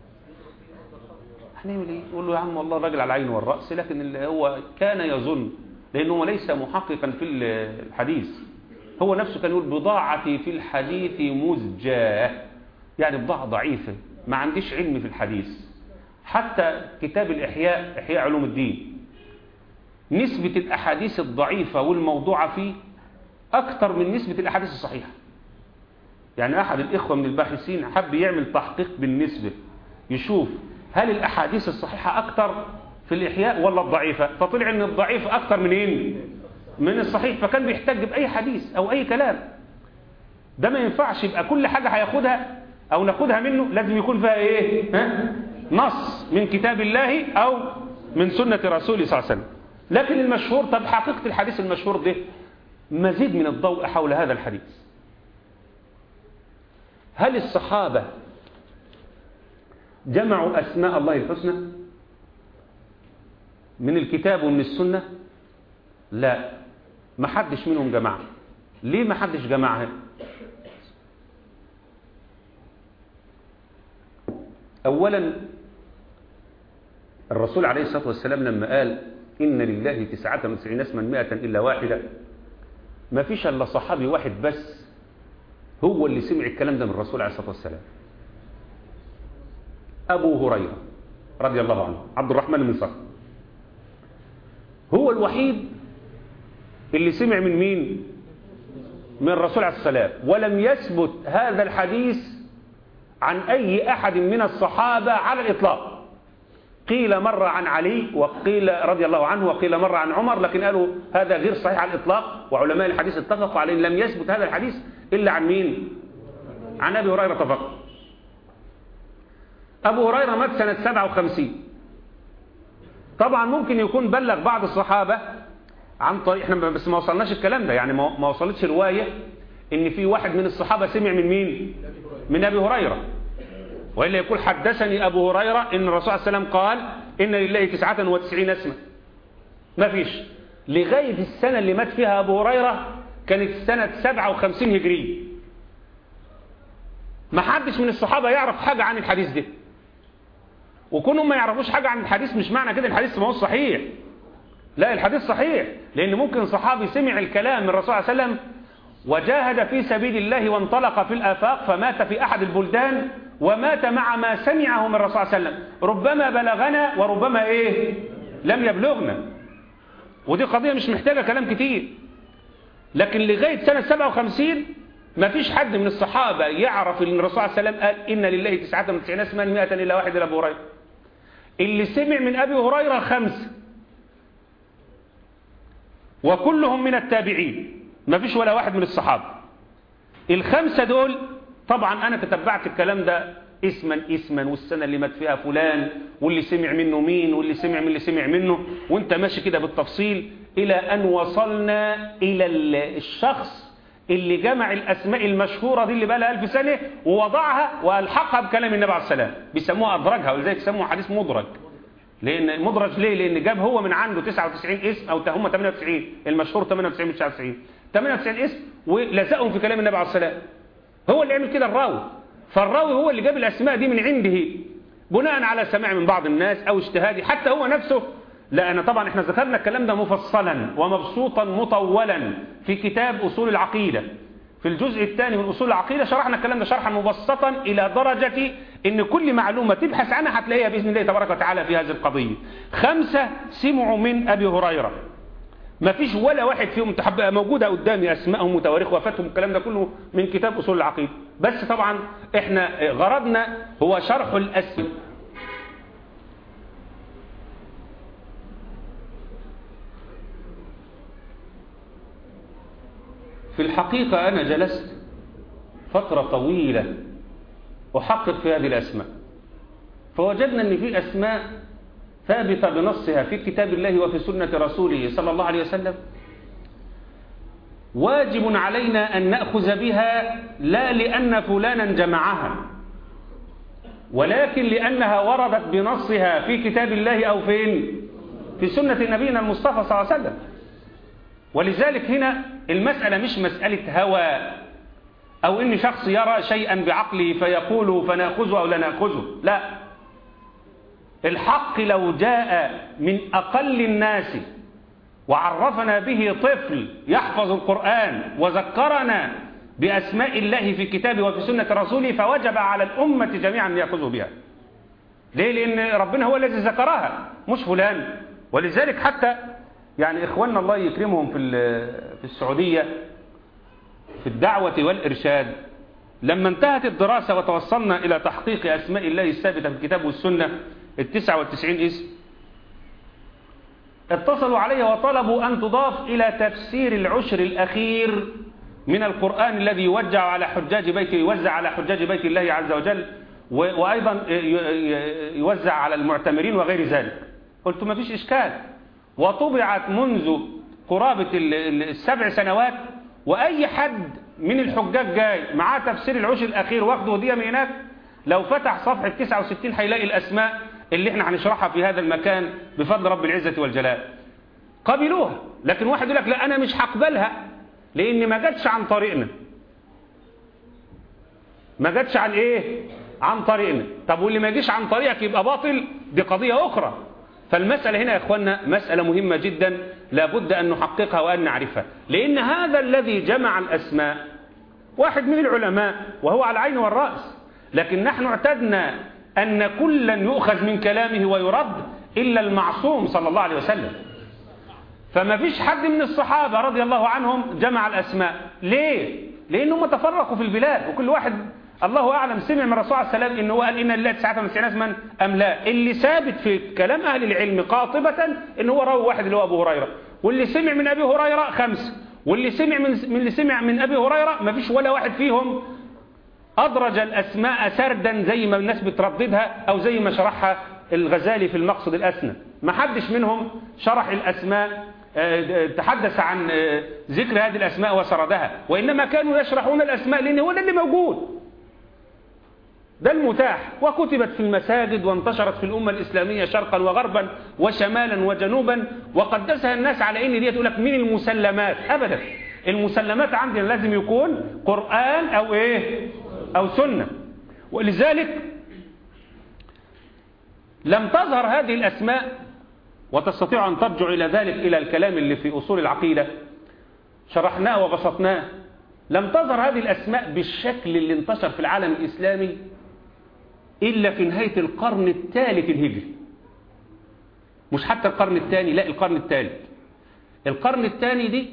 هنعمل ايه يقول له يا عم والله الراجل على العين والرأس لكن اللي هو كان يظن لأنه ليس محققا في الحديث هو نفسه كان يقول بضاعتي في الحديث مزجاة يعني بضاعة ضعيفة ما عنديش علم في الحديث حتى كتاب الإحياء إحياء علوم الدين نسبة الأحاديث الضعيفة والموضوعة فيه أكثر من نسبة الأحاديث الصحيحة يعني أحد الإخوة من الباحثين حب يعمل تحقيق بالنسبة يشوف هل الأحاديث الصحيحة أكثر في الإحياء ولا الضعيفة فطلع أن الضعيف أكثر من إيه؟ من الصحيح فكان بيحتج بأي حديث أو أي كلام ده ما ينفعش يبقى كل حاجة هياخدها أو ناخدها منه لازم يكون فيها إيه ها؟ نص من كتاب الله أو من سنة رسوله صلى الله عليه وسلم لكن المشهور طب حقيقة الحديث المشهور ده مزيد من الضوء حول هذا الحديث هل الصحابة جمعوا أسماء الله الحسنى من الكتاب ومن السنة لا ما حدش منهم جمعها ليه ما حدش جمعها أولا الرسول عليه الصلاة والسلام لما قال إن لله تسعة وتسعين اسما مئة إلا واحدة ما فيش إلا صحابي واحد بس هو اللي سمع الكلام ده من الرسول عليه الصلاة والسلام أبو هريرة رضي الله عنه عبد الرحمن بن صخر هو الوحيد اللي سمع من مين من الرسول عليه السلام ولم يثبت هذا الحديث عن أي أحد من الصحابة على الإطلاق قيل مرة عن علي وقيل رضي الله عنه وقيل مرة عن عمر لكن قالوا هذا غير صحيح على الإطلاق وعلماء الحديث اتفقوا على أن لم يثبت هذا الحديث إلا عن مين عن أبي هريرة فقط أبو هريرة مات سنة 57 طبعا ممكن يكون بلغ بعض الصحابة عن طريق احنا بس ما وصلناش الكلام ده يعني ما وصلتش رواية ان في واحد من الصحابة سمع من مين من ابي هريرة وإلا يقول حدثني ابو هريرة ان الرسول صلى الله عليه وسلم قال ان لله تسعة وتسعين اسما ما فيش لغاية السنة اللي مات فيها ابو هريرة كانت سنة 57 هجرية ما حدش من الصحابة يعرف حاجة عن الحديث ده وكونهم ما يعرفوش حاجة عن الحديث مش معنى كده الحديث ما هو صحيح لا الحديث صحيح لأن ممكن صحابي سمع الكلام من الرسول صلى الله عليه وسلم وجاهد في سبيل الله وانطلق في الآفاق فمات في أحد البلدان ومات مع ما سمعه من الرسول صلى الله عليه وسلم ربما بلغنا وربما إيه لم يبلغنا ودي قضية مش محتاجة كلام كتير لكن لغاية سنة 57 ما فيش حد من الصحابة يعرف ان الرسول صلى الله عليه وسلم قال إن لله تسعة وتسعين اسما مئة إلا واحد إلى أبو هريرة اللي سمع من أبي هريرة خمسة وكلهم من التابعين ما فيش ولا واحد من الصحابة الخمسة دول طبعا أنا تتبعت الكلام ده اسما اسما والسنة اللي مات فيها فلان واللي سمع منه مين واللي سمع من اللي سمع منه وانت ماشي كده بالتفصيل إلى أن وصلنا إلى الشخص اللي جمع الأسماء المشهورة دي اللي بقى لها ألف سنة ووضعها وألحقها بكلام النبي عليه السلام بيسموها أدرجها ولذلك يسموها حديث مدرج لأن مدرج ليه؟ لأن جاب هو من عنده 99 اسم أو هم 98 المشهور 98 مش 99 98 اسم ولزقهم في كلام النبي عليه السلام هو اللي عمل كده الراوي فالراوي هو اللي جاب الأسماء دي من عنده بناء على سماع من بعض الناس أو اجتهادي حتى هو نفسه لا أنا طبعا احنا ذكرنا الكلام ده مفصلا ومبسوطا مطولا في كتاب أصول العقيدة في الجزء الثاني من أصول العقيدة شرحنا الكلام ده شرحا مبسطا إلى درجة إن كل معلومة تبحث عنها هتلاقيها بإذن الله تبارك وتعالى في هذه القضية خمسة سمعوا من أبي هريرة ما فيش ولا واحد فيهم تحب موجودة قدامي أسمائهم وتواريخ وفاتهم الكلام ده كله من كتاب أصول العقيدة بس طبعا احنا غرضنا هو شرح الأسماء في الحقيقة أنا جلست فترة طويلة أحقق في هذه الأسماء فوجدنا أن في أسماء ثابتة بنصها في كتاب الله وفي سنة رسوله صلى الله عليه وسلم واجب علينا أن نأخذ بها لا لأن فلانا جمعها ولكن لأنها وردت بنصها في كتاب الله أو فين في سنة نبينا المصطفى صلى الله عليه وسلم ولذلك هنا المسألة مش مسألة هوى أو إن شخص يرى شيئا بعقله فيقول فنأخذه أو لا نأخذه لا الحق لو جاء من أقل الناس وعرفنا به طفل يحفظ القرآن وذكرنا بأسماء الله في كتابه وفي سنة رسوله فوجب على الأمة جميعا أن يأخذوا بها ليه لأن ربنا هو الذي ذكرها مش فلان ولذلك حتى يعني إخواننا الله يكرمهم في في السعودية في الدعوة والإرشاد لما انتهت الدراسة وتوصلنا إلى تحقيق أسماء الله الثابتة في الكتاب والسنة التسعة والتسعين اسم اتصلوا علي وطلبوا أن تضاف إلى تفسير العشر الأخير من القرآن الذي يوجه على حجاج بيت يوزع على حجاج بيت الله عز وجل وأيضا يوزع على المعتمرين وغير ذلك قلت ما فيش إشكال وطبعت منذ قرابة السبع سنوات وأي حد من الحجاج جاي معاه تفسير العشر الأخير واخده هدية من هناك لو فتح صفحة 69 هيلاقي الأسماء اللي احنا هنشرحها في هذا المكان بفضل رب العزة والجلال قبلوها لكن واحد يقول لك لا أنا مش هقبلها لأن ما جاتش عن طريقنا ما جاتش عن إيه عن طريقنا طب واللي ما يجيش عن طريقك يبقى باطل دي قضية أخرى فالمسألة هنا يا إخوانا مسألة مهمة جدا لابد أن نحققها وأن نعرفها لأن هذا الذي جمع الأسماء واحد من العلماء وهو على العين والرأس لكن نحن اعتدنا أن كلا يؤخذ من كلامه ويرد إلا المعصوم صلى الله عليه وسلم فما فيش حد من الصحابة رضي الله عنهم جمع الأسماء ليه؟ لأنهم تفرقوا في البلاد وكل واحد الله أعلم سمع من الرسول عليه السلام إن هو قال إن الله 99 اسما أم لا اللي ثابت في كلام أهل العلم قاطبة إن هو راوي واحد اللي هو أبو هريرة واللي سمع من أبي هريرة خمسة واللي سمع من من اللي سمع من أبي هريرة ما فيش ولا واحد فيهم أدرج الأسماء سردا زي ما الناس بترددها أو زي ما شرحها الغزالي في المقصد الأسنى ما حدش منهم شرح الأسماء تحدث عن ذكر هذه الأسماء وسردها وإنما كانوا يشرحون الأسماء لأن هو ده اللي موجود ده المتاح وكتبت في المساجد وانتشرت في الأمة الإسلامية شرقا وغربا وشمالا وجنوبا وقدسها الناس على إن دي تقول لك من المسلمات أبدا المسلمات عندنا لازم يكون قرآن أو إيه أو سنة ولذلك لم تظهر هذه الأسماء وتستطيع أن ترجع إلى ذلك إلى الكلام اللي في أصول العقيدة شرحناه وبسطناه لم تظهر هذه الأسماء بالشكل اللي انتشر في العالم الإسلامي إلا في نهاية القرن الثالث الهجري مش حتى القرن الثاني لا القرن الثالث القرن الثاني دي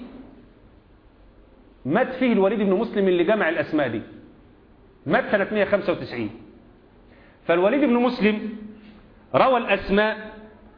مات فيه الوليد بن مسلم اللي جمع الأسماء دي مات سنة 195 فالوليد بن مسلم روى الأسماء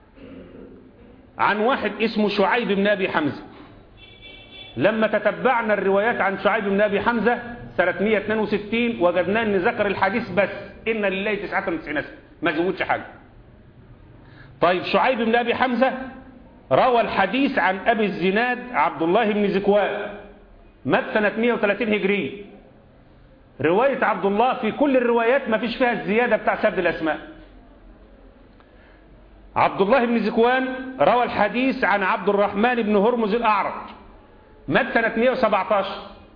عن واحد اسمه شعيب بن أبي حمزة لما تتبعنا الروايات عن شعيب بن أبي حمزة سنة 162 وجدنا أن ذكر الحديث بس إن لله 99 اسم ما زودش حاجة طيب شعيب بن أبي حمزة روى الحديث عن أبي الزناد عبد الله بن زكوان مات سنة 130 هجرية رواية عبد الله في كل الروايات ما فيش فيها الزيادة بتاع سرد الأسماء عبد الله بن زكوان روى الحديث عن عبد الرحمن بن هرمز الأعرج مات سنة 117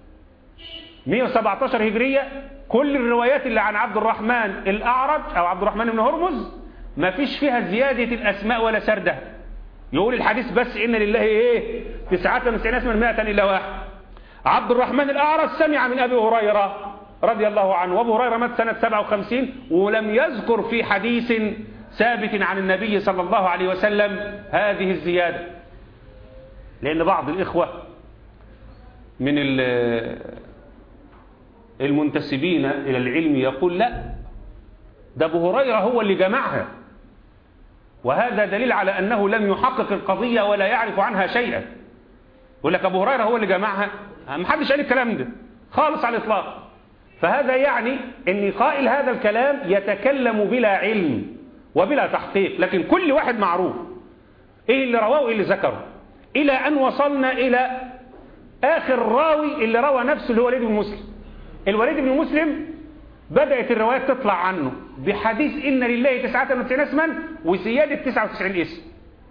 117 هجرية كل الروايات اللي عن عبد الرحمن الأعرج أو عبد الرحمن بن هرمز ما فيش فيها زيادة الأسماء ولا سردها يقول الحديث بس إن لله إيه تسعة وتسعين اسما مائة إلا واحد عبد الرحمن الأعرج سمع من أبي هريرة رضي الله عنه وأبو هريرة مات سنة 57 ولم يذكر في حديث ثابت عن النبي صلى الله عليه وسلم هذه الزيادة لأن بعض الإخوة من المنتسبين إلى العلم يقول لا ده أبو هريرة هو اللي جمعها وهذا دليل على أنه لم يحقق القضية ولا يعرف عنها شيئا يقول لك أبو هريرة هو اللي جمعها ما حدش قال الكلام ده خالص على الإطلاق فهذا يعني أن قائل هذا الكلام يتكلم بلا علم وبلا تحقيق لكن كل واحد معروف إيه اللي رواه وإيه اللي ذكره إلى أن وصلنا إلى آخر راوي اللي روى نفسه اللي هو وليد بن مسلم الوليد بن مسلم بدأت الروايات تطلع عنه بحديث إن لله 99 اسما وزيادة 99 اسم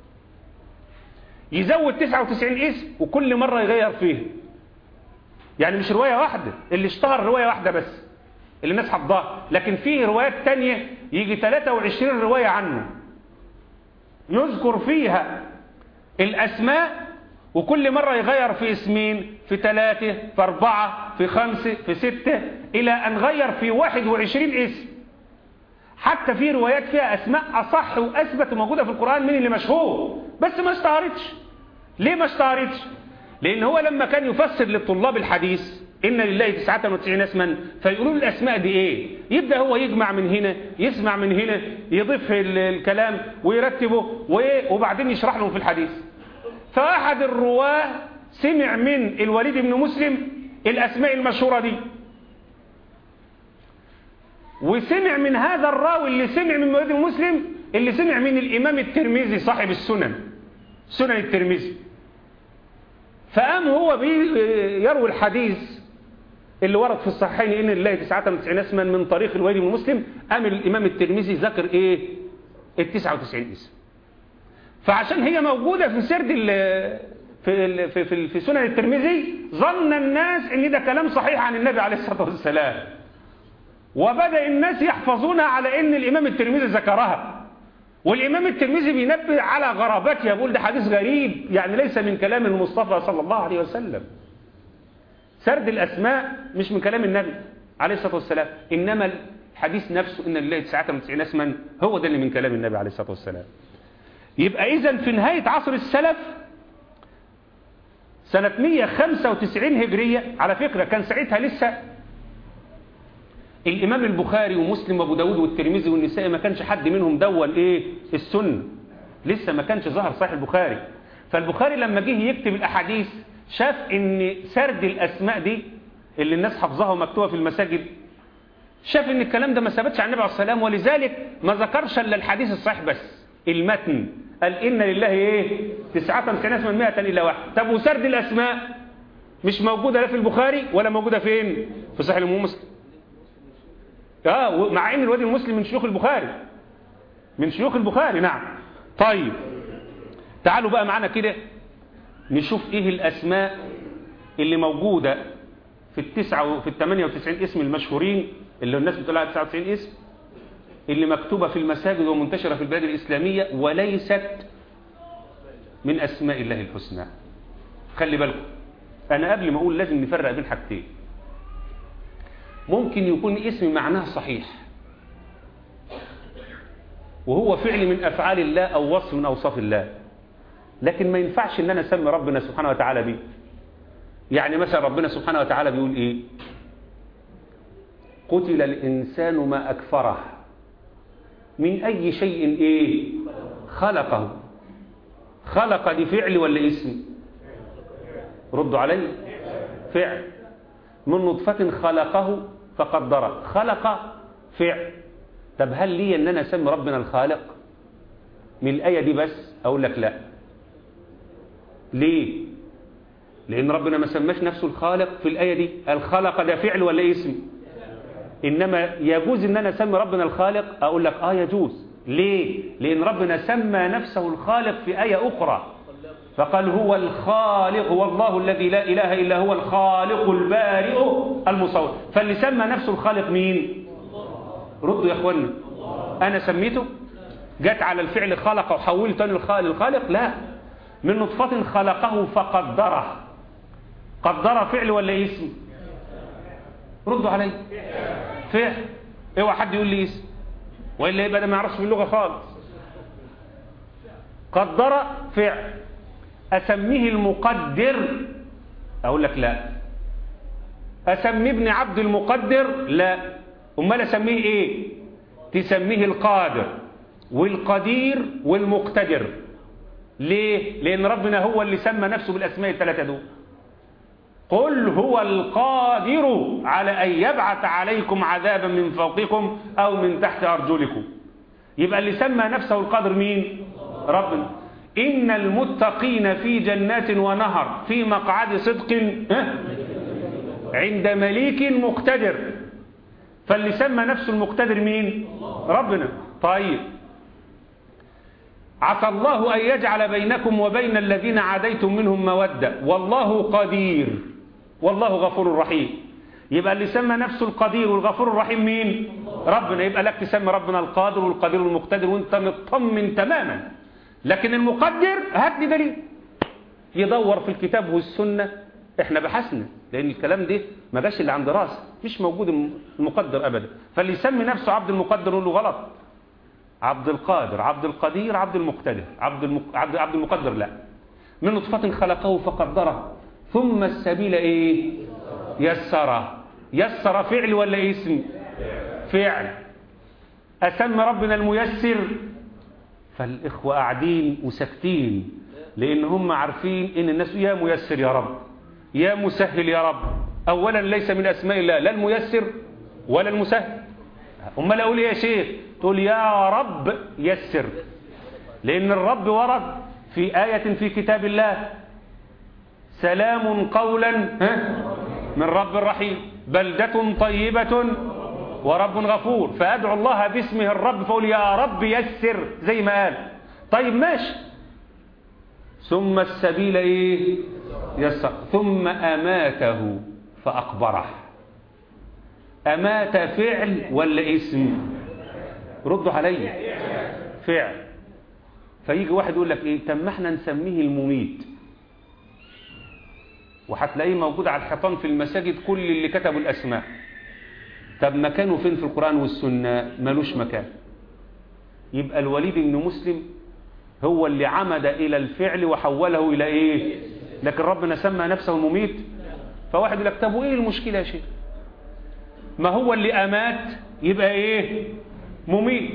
يزود 99 اسم وكل مرة يغير فيه يعني مش رواية واحدة اللي اشتهر رواية واحدة بس اللي الناس حفظها لكن فيه روايات تانية يجي 23 رواية عنه يذكر فيها الأسماء وكل مرة يغير في اسمين في ثلاثة في أربعة في خمسة في ستة إلى أن غير في واحد وعشرين اسم حتى في روايات فيها أسماء أصح وأثبت موجودة في القرآن من اللي مشهور بس ما اشتهرتش ليه ما اشتهرتش لأن هو لما كان يفسر للطلاب الحديث إن لله 99 اسما فيقولوا الأسماء دي إيه يبدأ هو يجمع من هنا يسمع من هنا يضيف الكلام ويرتبه وإيه وبعدين يشرح لهم في الحديث فأحد الرواه سمع من الوليد بن مسلم الأسماء المشهورة دي وسمع من هذا الراوي اللي سمع من الوليد بن مسلم اللي سمع من الإمام الترمذي صاحب السنن سنن الترمذي فقام هو يروي الحديث اللي ورد في الصحيحين إن الله 99 اسما من طريق الوليد بن مسلم قام الإمام الترمذي ذكر إيه ال 99 اسم فعشان هي موجودة في سرد في في في, في سنن الترمذي ظن الناس ان ده كلام صحيح عن النبي عليه الصلاة والسلام وبدأ الناس يحفظونها على ان الامام الترمذي ذكرها والامام الترمذي بينبه على غرابتها يقول ده حديث غريب يعني ليس من كلام المصطفى صلى الله عليه وسلم سرد الاسماء مش من كلام النبي عليه الصلاة والسلام انما حديث نفسه إن لله 99 اسما هو ده اللي من كلام النبي عليه الصلاة والسلام يبقى إذا في نهاية عصر السلف سنة 195 هجرية على فكرة كان ساعتها لسه الإمام البخاري ومسلم وأبو داود والترمذي والنسائي ما كانش حد منهم دون إيه السنة لسه ما كانش ظهر صحيح البخاري فالبخاري لما جه يكتب الأحاديث شاف إن سرد الأسماء دي اللي الناس حافظاها ومكتوبة في المساجد شاف إن الكلام ده ما ثبتش عن النبي عليه السلام ولذلك ما ذكرش إلا الحديث الصحيح بس المتن قال إن لله إيه تسعة وتسعين اسما مئة إلا واحد طب وسرد الأسماء مش موجودة لا في البخاري ولا موجودة فين في صحيح الإمام مسلم اه مع ان الوادي المسلم من شيوخ البخاري من شيوخ البخاري نعم طيب تعالوا بقى معانا كده نشوف ايه الاسماء اللي موجودة في التسعة في الثمانية وتسعين اسم المشهورين اللي الناس بتقول عليها 99 اسم اللي مكتوبة في المساجد ومنتشرة في البلاد الإسلامية وليست من أسماء الله الحسنى خلي بالكم أنا قبل ما أقول لازم نفرق بين حاجتين ممكن يكون اسم معناه صحيح وهو فعل من أفعال الله أو وصف من أوصاف الله لكن ما ينفعش ان انا اسمي ربنا سبحانه وتعالى بيه يعني مثلا ربنا سبحانه وتعالى بيقول ايه قتل الانسان ما اكفره من اي شيء ايه خلقه خلق دي فعل ولا اسم ردوا علي فعل من نطفة خلقه فقدره خلق فعل طب هل لي ان انا اسمي ربنا الخالق من الايه دي بس اقول لك لا ليه لان ربنا ما سماش نفسه الخالق في الايه دي الخلق ده فعل ولا اسم انما يجوز ان انا اسمي ربنا الخالق اقول لك اه يجوز ليه لان ربنا سمى نفسه الخالق في ايه اخرى فقال هو الخالق هو الله الذي لا اله الا هو الخالق البارئ المصور فاللي سمى نفسه الخالق مين ردوا يا اخوانا انا سميته جت على الفعل خلق وحولته للخالق لا من نطفة خلقه فقدره قدر فعل ولا اسم ردوا علي فعل اوعى حد يقول لي اسم والا يبقى ده ما يعرفش في اللغه خالص قدر فعل اسميه المقدر اقول لك لا اسميه ابن عبد المقدر لا امال اسميه ايه تسميه القادر والقدير والمقتدر ليه لان ربنا هو اللي سمى نفسه بالاسماء الثلاثه دول قل هو القادر على ان يبعث عليكم عذابا من فوقكم او من تحت ارجلكم يبقى اللي سمى نفسه القادر مين ربنا ان المتقين في جنات ونهر في مقعد صدق عند مليك مقتدر فاللي سمى نفسه المقتدر مين ربنا طيب عسى الله أن يجعل بينكم وبين الذين عاديتم منهم مودة والله قدير والله غفور رحيم يبقى اللي سمى نفسه القدير والغفور الرحيم مين ربنا يبقى لك تسمي ربنا القادر والقدير والمقتدر وانت مطمن تماما لكن المقدر هات لي دليل يدور في الكتاب والسنة احنا بحثنا لان الكلام ده ما جاش اللي عند راسه مش موجود المقدر ابدا فاللي يسمي نفسه عبد المقدر نقول له غلط عبد القادر عبد القدير عبد المقتدر عبد, المق... عبد... عبد المقدر لا من نطفة خلقه فقدره ثم السبيل ايه يسره يسر فعل ولا اسم فعل أسمى ربنا الميسر فالإخوة قاعدين وساكتين لأن هم عارفين إن الناس يا ميسر يا رب يا مسهل يا رب أولا ليس من أسماء الله لا الميسر ولا المسهل أما لا أقول يا شيخ تقول يا رب يسر لأن الرب ورد في آية في كتاب الله سلام قولا من رب رحيم بلدة طيبة ورب غفور فأدعو الله باسمه الرب فقول يا رب يسر زي ما قال طيب ماشي ثم السبيل ايه يسر ثم أماته فأقبره أمات فعل ولا اسم ردوا علي فعل فيجي واحد يقول لك ايه طب ما احنا نسميه المميت وهتلاقيه موجود على الحيطان في المساجد كل اللي كتبوا الاسماء طب مكانه فين في القرآن والسنة ملوش مكان يبقى الوليد بن مسلم هو اللي عمد إلى الفعل وحوله إلى إيه لكن ربنا سمى نفسه المميت فواحد يقول لك طب وإيه المشكلة يا شيخ ما هو اللي أمات يبقى إيه مميت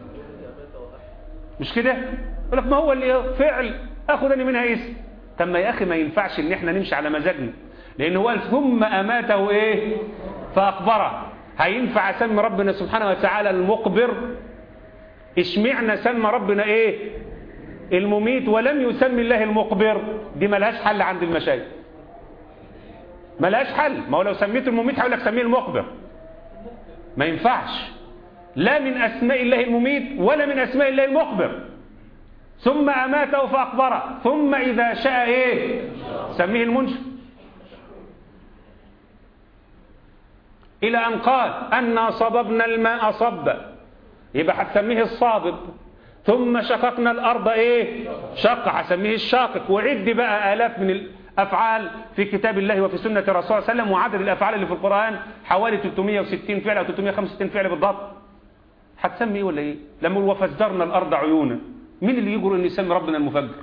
مش كده يقول لك ما هو اللي فعل أخذ أنا منها اسم طب ما يا أخي ما ينفعش إن إحنا نمشي على مزاجنا لأن هو قال ثم أماته إيه فأقبره هينفع اسمي ربنا سبحانه وتعالى المقبر اشمعنا سمى ربنا ايه المميت ولم يسمي الله المقبر دي ملهاش حل عند المشايخ ملهاش حل ما هو لو سميته المميت هيقول لك سميه المقبر ما ينفعش لا من اسماء الله المميت ولا من اسماء الله المقبر ثم اماته فاقبره ثم اذا شاء ايه سميه المنشئ إلى أن قال أنا صببنا الماء صبا يبقى هتسميه الصابب ثم شققنا الأرض إيه شق هسميه الشاقق وعد بقى آلاف من الأفعال في كتاب الله وفي سنة الرسول صلى الله عليه وسلم وعدد الأفعال اللي في القرآن حوالي 360 فعل أو 365 فعل بالضبط هتسمي إيه ولا إيه لما يقول وفجرنا الأرض عيونا مين اللي يجرؤ أن يسمي ربنا المفجر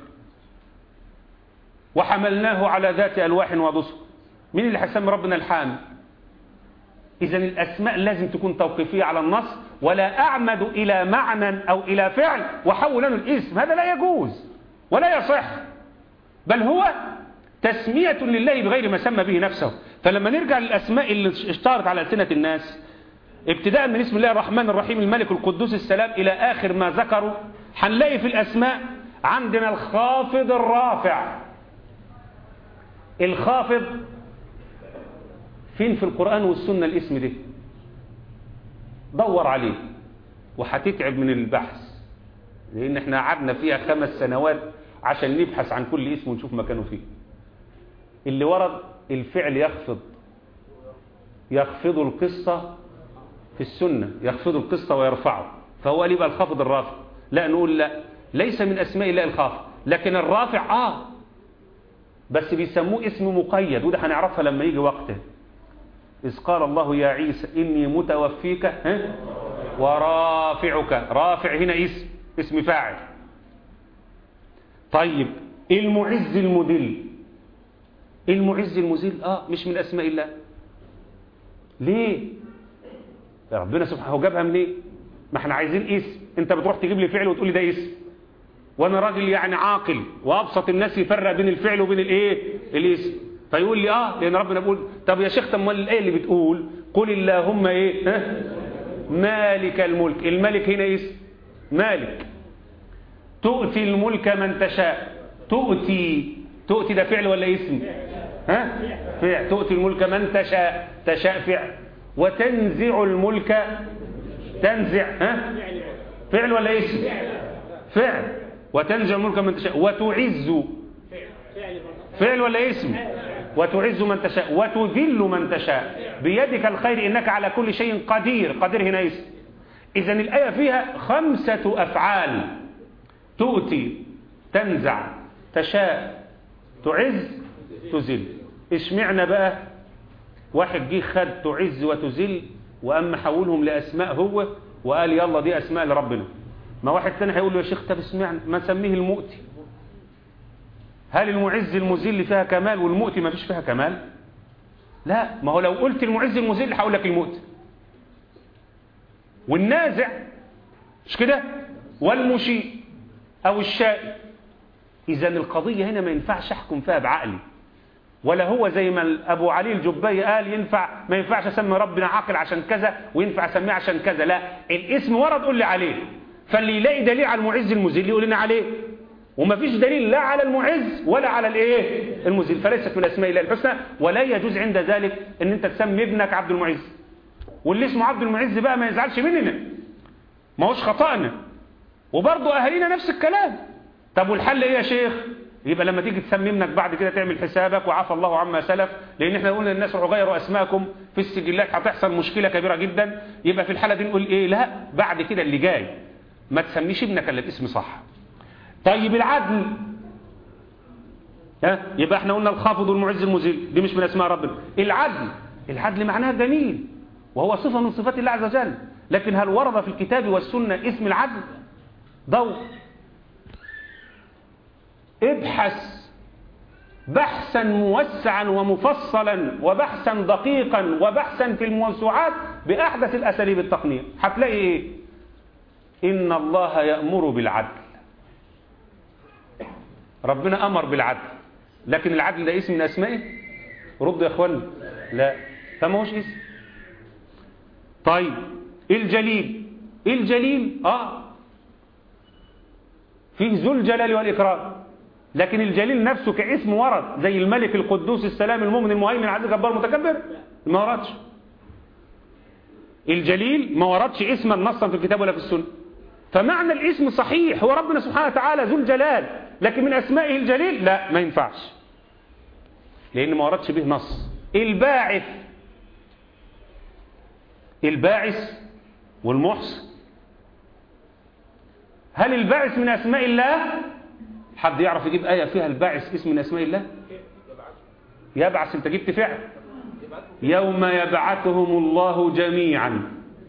وحملناه على ذات ألواح ودسر مين اللي هيسمي ربنا الحامل إذا الأسماء لازم تكون توقيفية على النص ولا أعمد إلى معنى أو إلى فعل وحول له الاسم هذا لا يجوز ولا يصح بل هو تسمية لله بغير ما سمى به نفسه فلما نرجع للأسماء اللي اشتهرت على ألسنة الناس ابتداء من اسم الله الرحمن الرحيم الملك القدوس السلام إلى آخر ما ذكروا هنلاقي في الأسماء عندنا الخافض الرافع الخافض فين في القرآن والسنة الاسم ده دور عليه وهتتعب من البحث لأن احنا قعدنا فيها خمس سنوات عشان نبحث عن كل اسم ونشوف مكانه فيه اللي ورد الفعل يخفض يخفض القصة في السنة يخفض القصة ويرفعه فهو قال يبقى الخافض الرافع لا نقول لا ليس من أسماء الله الخافض لكن الرافع آه بس بيسموه اسم مقيد وده هنعرفها لما يجي وقته إذ قال الله يا عيسى إني متوفيك ها؟ ورافعك رافع هنا اسم اسم فاعل طيب المعز المذل المعز المذل اه مش من اسماء الله ليه ربنا سبحانه جابها منين إيه؟ ما احنا عايزين اسم انت بتروح تجيب لي فعل وتقول لي ده اسم وانا راجل يعني عاقل وابسط الناس يفرق بين الفعل وبين الايه الاسم فيقول لي اه لان ربنا بيقول طب يا شيخ طب ما الايه اللي بتقول قل اللهم ايه ها مالك الملك الملك هنا اسم مالك تؤتي الملك من تشاء تؤتي تؤتي ده فعل ولا اسم ها فعل تؤتي الملك من تشاء تشاء فعل وتنزع الملك تنزع ها فعل ولا اسم فعل وتنزع الملك من تشاء وتعز فعل ولا اسم وتعز من تشاء وتذل من تشاء بيدك الخير إنك على كل شيء قدير قدير هنا اسم إذن الآية فيها خمسة أفعال تؤتي تنزع تشاء تعز تذل اشمعنا بقى واحد جه خد تعز وتذل وأما حولهم لأسماء هو وقال يلا دي أسماء لربنا ما واحد تاني هيقول له يا شيخ طب اسمعنا ما نسميه المؤتي هل المعز المذل فيها كمال والمؤتي ما فيش فيها كمال لا ما هو لو قلت المعز المذل هقول لك المؤتي والنازع مش كده والمشيء او الشائي اذا القضية هنا ما ينفعش احكم فيها بعقلي ولا هو زي ما ابو علي الجبائي قال ينفع ما ينفعش اسمي ربنا عاقل عشان كذا وينفع اسميه عشان كذا لا الاسم ورد قول لي عليه فاللي يلاقي دليل على المعز المذل يقول لنا عليه وما فيش دليل لا على المعز ولا على الايه المذل فليست من اسماء الله الحسنى ولا يجوز عند ذلك ان انت تسمي ابنك عبد المعز واللي اسمه عبد المعز بقى ما يزعلش مننا ما هوش خطأنا وبرضه اهالينا نفس الكلام طب والحل ايه يا شيخ يبقى لما تيجي تسمي ابنك بعد كده تعمل حسابك وعفى الله عما سلف لان احنا قلنا للناس روحوا غيروا اسماءكم في السجلات هتحصل مشكله كبيره جدا يبقى في الحاله دي نقول ايه لا بعد كده اللي جاي ما تسميش ابنك الا باسم صح طيب العدل ها يبقى احنا قلنا الخافض والمعز المذل دي مش من اسماء ربنا العدل العدل معناها جميل وهو صفة من صفات الله عز وجل لكن هل ورد في الكتاب والسنة اسم العدل ضوء ابحث بحثا موسعا ومفصلا وبحثا دقيقا وبحثا في الموسوعات بأحدث الأساليب التقنية هتلاقي إيه إن الله يأمر بالعدل ربنا أمر بالعدل لكن العدل ده اسم من أسمائه رد يا أخوان لا فما هوش اسم طيب الجليل الجليل آه فيه ذو الجلال والإكرام لكن الجليل نفسه كاسم ورد زي الملك القدوس السلام المؤمن المهيمن العزيز الجبار المتكبر ما وردش الجليل ما وردش اسما نصا في الكتاب ولا في السنه فمعنى الاسم صحيح هو ربنا سبحانه وتعالى ذو الجلال لكن من اسمائه الجليل لا ما ينفعش لان ما وردش به نص الباعث الباعث والمحصن هل الباعث من اسماء الله حد يعرف يجيب آية فيها الباعث اسم من أسماء الله يبعث انت جبت فعل يوم يبعثهم الله جميعا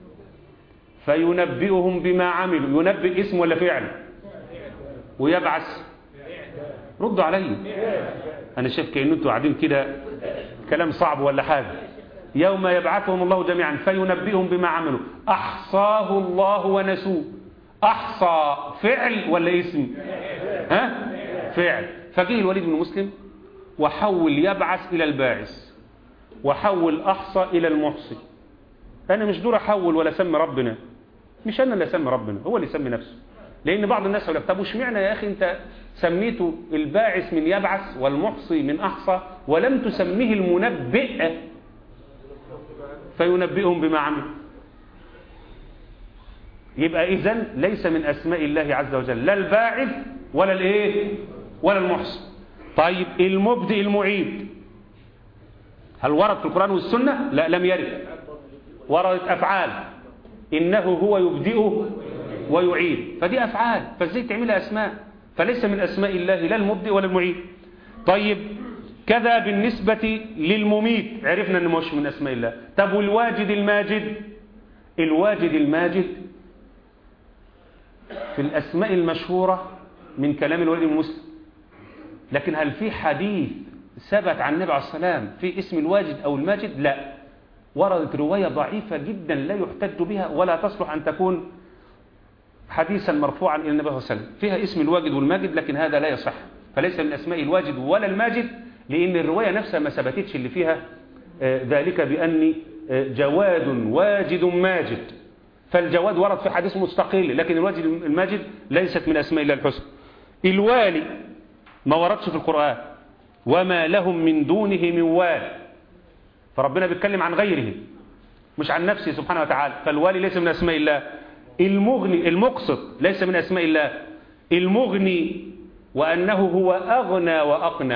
فينبئهم بما عملوا ينبئ اسم ولا فعل ويبعث ردوا علي انا شايف كأن انتوا قاعدين كده كلام صعب ولا حاجة يوم يبعثهم الله جميعا فينبئهم بما عملوا احصاه الله ونسوه احصى فعل ولا اسم ها فعل فجه الوليد بن مسلم وحول يبعث الى الباعث وحول احصى الى المحصي انا مش دور احول ولا اسمي ربنا مش انا اللي اسمي ربنا هو اللي يسمي نفسه لان بعض الناس يقول لك طب واشمعنى يا اخي انت سميته الباعث من يبعث والمحصي من احصى ولم تسميه المنبئ فينبئهم بما عملوا يبقى اذا ليس من اسماء الله عز وجل لا الباعث ولا الايه ولا المحصن طيب المبدئ المعيد هل ورد في القرآن والسنة لا لم يرد وردت أفعال إنه هو يبدئ ويعيد فدي أفعال فازاي تعملها أسماء فليس من أسماء الله لا المبدئ ولا المعيد طيب كذا بالنسبة للمميت عرفنا أنه مش من أسماء الله طب والواجد الماجد الواجد الماجد في الأسماء المشهورة من كلام الوليد المسلم لكن هل في حديث ثبت عن النبي عليه السلام في اسم الواجد أو الماجد لا وردت رواية ضعيفة جدا لا يحتج بها ولا تصلح أن تكون حديثا مرفوعا إلى النبي صلى الله عليه وسلم فيها اسم الواجد والماجد لكن هذا لا يصح فليس من أسماء الواجد ولا الماجد لأن الرواية نفسها ما ثبتتش اللي فيها ذلك بأني جواد واجد ماجد فالجواد ورد في حديث مستقل لكن الواجد الماجد ليست من أسماء الله الحسنى الوالي ما وردش في القرآن وما لهم من دونه من وال فربنا بيتكلم عن غيره مش عن نفسه سبحانه وتعالى فالوالي ليس من أسماء الله المغني المقسط ليس من أسماء الله المغني وأنه هو أغنى وأقنى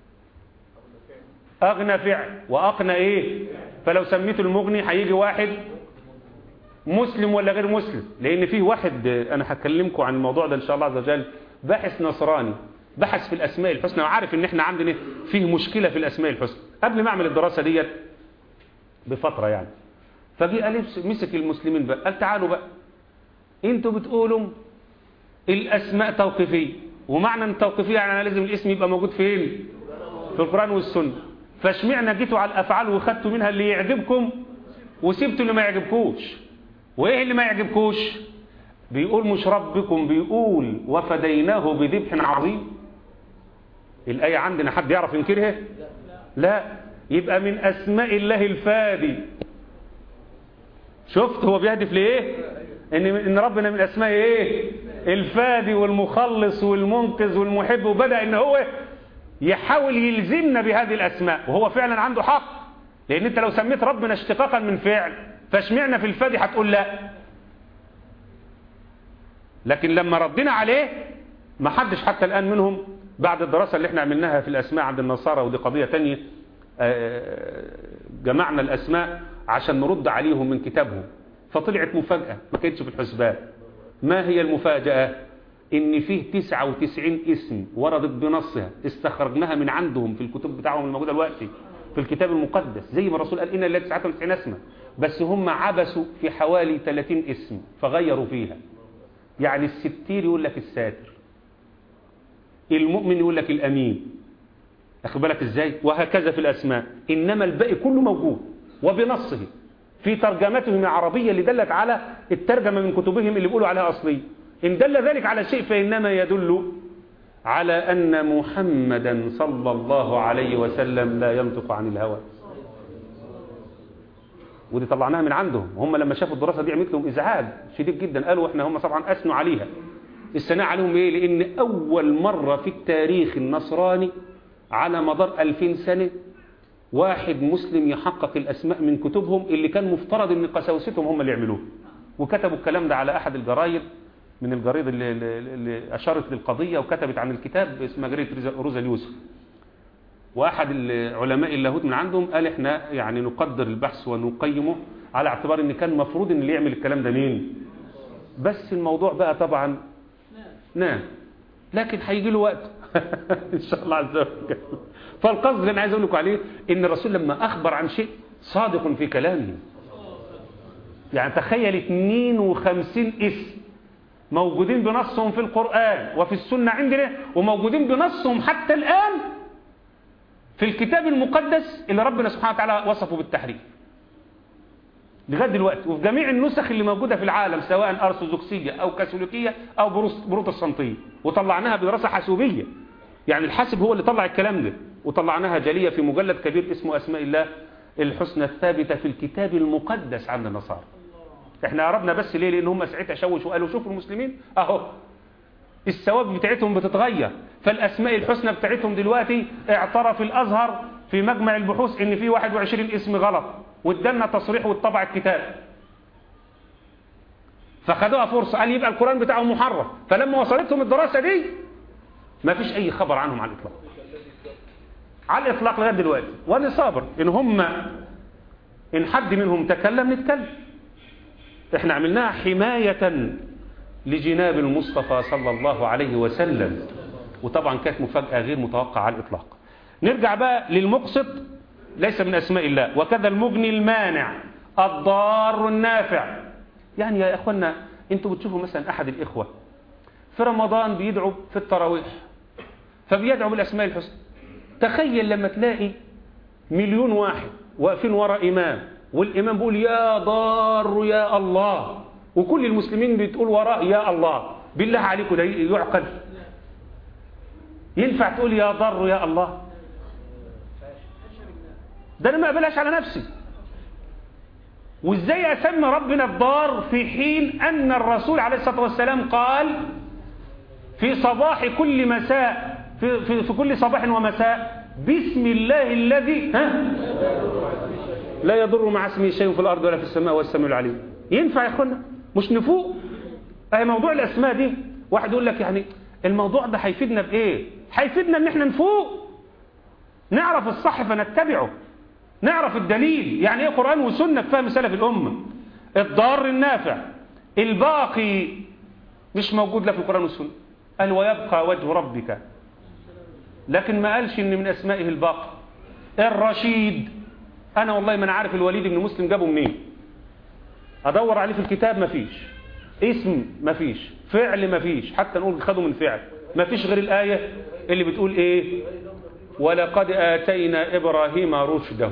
أغنى فعل وأقنى إيه فلو سميته المغني هيجي واحد مسلم ولا غير مسلم لأن فيه واحد أنا هكلمكم عن الموضوع ده إن شاء الله عز وجل باحث نصراني بحث في الأسماء الحسنى وعارف إن إحنا عندنا فيه مشكلة في الأسماء الحسنى قبل ما أعمل الدراسة ديت بفترة يعني فجي قال مسك المسلمين بقى قال تعالوا بقى انتوا بتقولوا الأسماء توقيفية ومعنى ان توقيفية يعني لازم الاسم يبقى موجود فين في القرآن والسنة فاشمعنا جيتوا على الأفعال وخدتوا منها اللي يعجبكم وسبتوا اللي ما يعجبكوش وإيه اللي ما يعجبكوش بيقول مش ربكم بيقول وفديناه بذبح عظيم الآية عندنا حد يعرف ينكرها لا يبقى من أسماء الله الفادي شفت هو بيهدف لإيه إن, إن ربنا من أسماء إيه الفادي والمخلص والمنقذ والمحب وبدأ إن هو يحاول يلزمنا بهذه الأسماء وهو فعلا عنده حق لأن أنت لو سميت ربنا اشتقاقا من فعل فاشمعنا في الفادي هتقول لا لكن لما ردنا عليه ما حدش حتى الآن منهم بعد الدراسة اللي احنا عملناها في الأسماء عند النصارى ودي قضية تانية جمعنا الأسماء عشان نرد عليهم من كتابهم فطلعت مفاجأة ما كانتش في الحسبان ما هي المفاجأة ان فيه 99 اسم وردت بنصها استخرجناها من عندهم في الكتب بتاعهم الموجودة دلوقتي في الكتاب المقدس زي ما الرسول قال إن لله 99 اسما بس هم عبسوا في حوالي 30 اسم فغيروا فيها يعني الستير يقول لك الساتر المؤمن يقول لك الأمين أخذ بالك إزاي وهكذا في الأسماء إنما الباقي كله موجود وبنصه في ترجمتهم العربية اللي دلت على الترجمة من كتبهم اللي بيقولوا عليها أصلي إن دل ذلك على شيء فإنما يدل على أن محمدا صلى الله عليه وسلم لا ينطق عن الهوى ودي طلعناها من عندهم هم لما شافوا الدراسة دي عملت لهم إزعاج شديد جدا قالوا إحنا هم طبعا أثنوا عليها الثناء عليهم إيه لأن أول مرة في التاريخ النصراني على مدار 2000 سنة واحد مسلم يحقق الأسماء من كتبهم اللي كان مفترض أن قساوستهم هم اللي يعملوه وكتبوا الكلام ده على أحد الجرايد من الجريد اللي, اللي أشارت للقضية وكتبت عن الكتاب اسمها جريدة روزا اليوسف وأحد العلماء اللاهوت من عندهم قال احنا يعني نقدر البحث ونقيمه على اعتبار ان كان مفروض ان اللي يعمل الكلام ده مين بس الموضوع بقى طبعا نعم لكن هيجي له وقت ان شاء الله عز وجل فالقصد اللي انا عايز اقول لكم عليه ان الرسول لما اخبر عن شيء صادق في كلامه يعني تخيل 52 اسم موجودين بنصهم في القرآن وفي السنة عندنا وموجودين بنصهم حتى الآن في الكتاب المقدس اللي ربنا سبحانه وتعالى وصفه بالتحريف لغايه دلوقتي وفي جميع النسخ اللي موجودة في العالم سواء أرثوذكسية أو كاثوليكية أو بروتستانتية وطلعناها بدراسة حاسوبية يعني الحاسب هو اللي طلع الكلام ده وطلعناها جلية في مجلد كبير اسمه أسماء الله الحسنى الثابتة في الكتاب المقدس عند النصارى احنا عربنا بس ليه لان هم ساعتها شوشوا وقالوا شوفوا المسلمين اهو الثواب بتاعتهم بتتغير فالاسماء الحسنى بتاعتهم دلوقتي اعترف الازهر في مجمع البحوث ان في 21 اسم غلط وادالنا تصريح واتطبع الكتاب فخدوها فرصة قال يبقى القرآن بتاعهم محرف فلما وصلتهم الدراسة دي ما فيش اي خبر عنهم على الاطلاق على الاطلاق لغايه دلوقتي وانا صابر ان هم ان حد منهم تكلم نتكلم احنا عملناها حماية لجناب المصطفى صلى الله عليه وسلم وطبعا كانت مفاجأة غير متوقعة على الإطلاق نرجع بقى للمقسط ليس من أسماء الله وكذا المغني المانع الضار النافع يعني يا إخوانا انتوا بتشوفوا مثلا أحد الإخوة في رمضان بيدعو في التراويح فبيدعو بالأسماء الحسنى تخيل لما تلاقي مليون واحد واقفين وراء إمام والإمام بيقول يا ضار يا الله وكل المسلمين بتقول وراء يا الله بالله عليكم ده يعقل ينفع تقول يا ضار يا الله ده انا ما اقبلهاش على نفسي وازاي اسمي ربنا الضار في حين ان الرسول عليه الصلاه والسلام قال في صباح كل مساء في, في, في كل صباح ومساء بسم الله الذي ها لا يضر مع اسمه شيء في الارض ولا في السماء والسميع العليم ينفع يا اخوانا مش نفوق اي موضوع الاسماء دي واحد يقول لك يعني الموضوع ده هيفيدنا بايه هيفيدنا ان احنا نفوق نعرف الصح فنتبعه نعرف الدليل يعني ايه قرآن وسنة في فهم سلف الأمة الضار النافع الباقي مش موجود لا في القرآن والسنة قال ويبقى وجه ربك لكن ما قالش ان من اسمائه الباقي الرشيد انا والله ما انا عارف الوليد بن مسلم جابه منين ادور عليه في الكتاب مفيش اسم مفيش فعل مفيش حتى نقول خده من فعل مفيش غير الآية اللي بتقول ايه ولقد آتينا إبراهيم رشده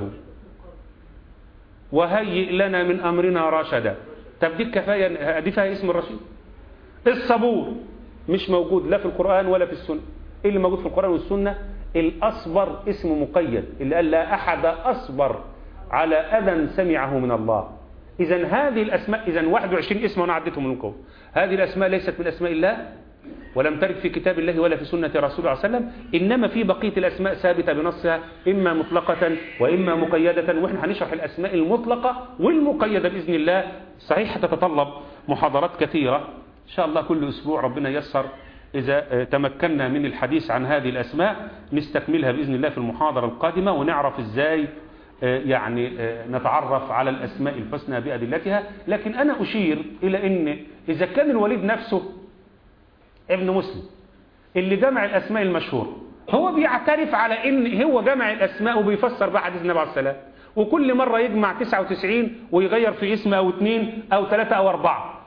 وهيئ لنا من أمرنا رشدا طب دي كفاية دي فيها اسم الرشيد الصبور مش موجود لا في القرآن ولا في السنة ايه اللي موجود في القرآن والسنة الأصبر اسم مقيد اللي قال لا أحد أصبر على أذى سمعه من الله إذا هذه الأسماء إذا 21 اسم وأنا عديتهم لكم هذه الأسماء ليست من أسماء الله ولم ترد في كتاب الله ولا في سنة رسول الله صلى الله عليه وسلم إنما في بقية الأسماء ثابتة بنصها إما مطلقة وإما مقيدة وإحنا هنشرح الأسماء المطلقة والمقيدة بإذن الله صحيح تتطلب محاضرات كثيرة إن شاء الله كل أسبوع ربنا يسر إذا تمكنا من الحديث عن هذه الأسماء نستكملها بإذن الله في المحاضرة القادمة ونعرف إزاي يعني نتعرف على الأسماء الحسنى بأدلتها لكن أنا أشير إلى أن إذا كان الوليد نفسه ابن مسلم اللي جمع الأسماء المشهورة هو بيعترف على أن هو جمع الأسماء وبيفسر بقى حديث النبي عليه السلام وكل مرة يجمع 99 ويغير في اسم أو اثنين أو ثلاثة أو أربعة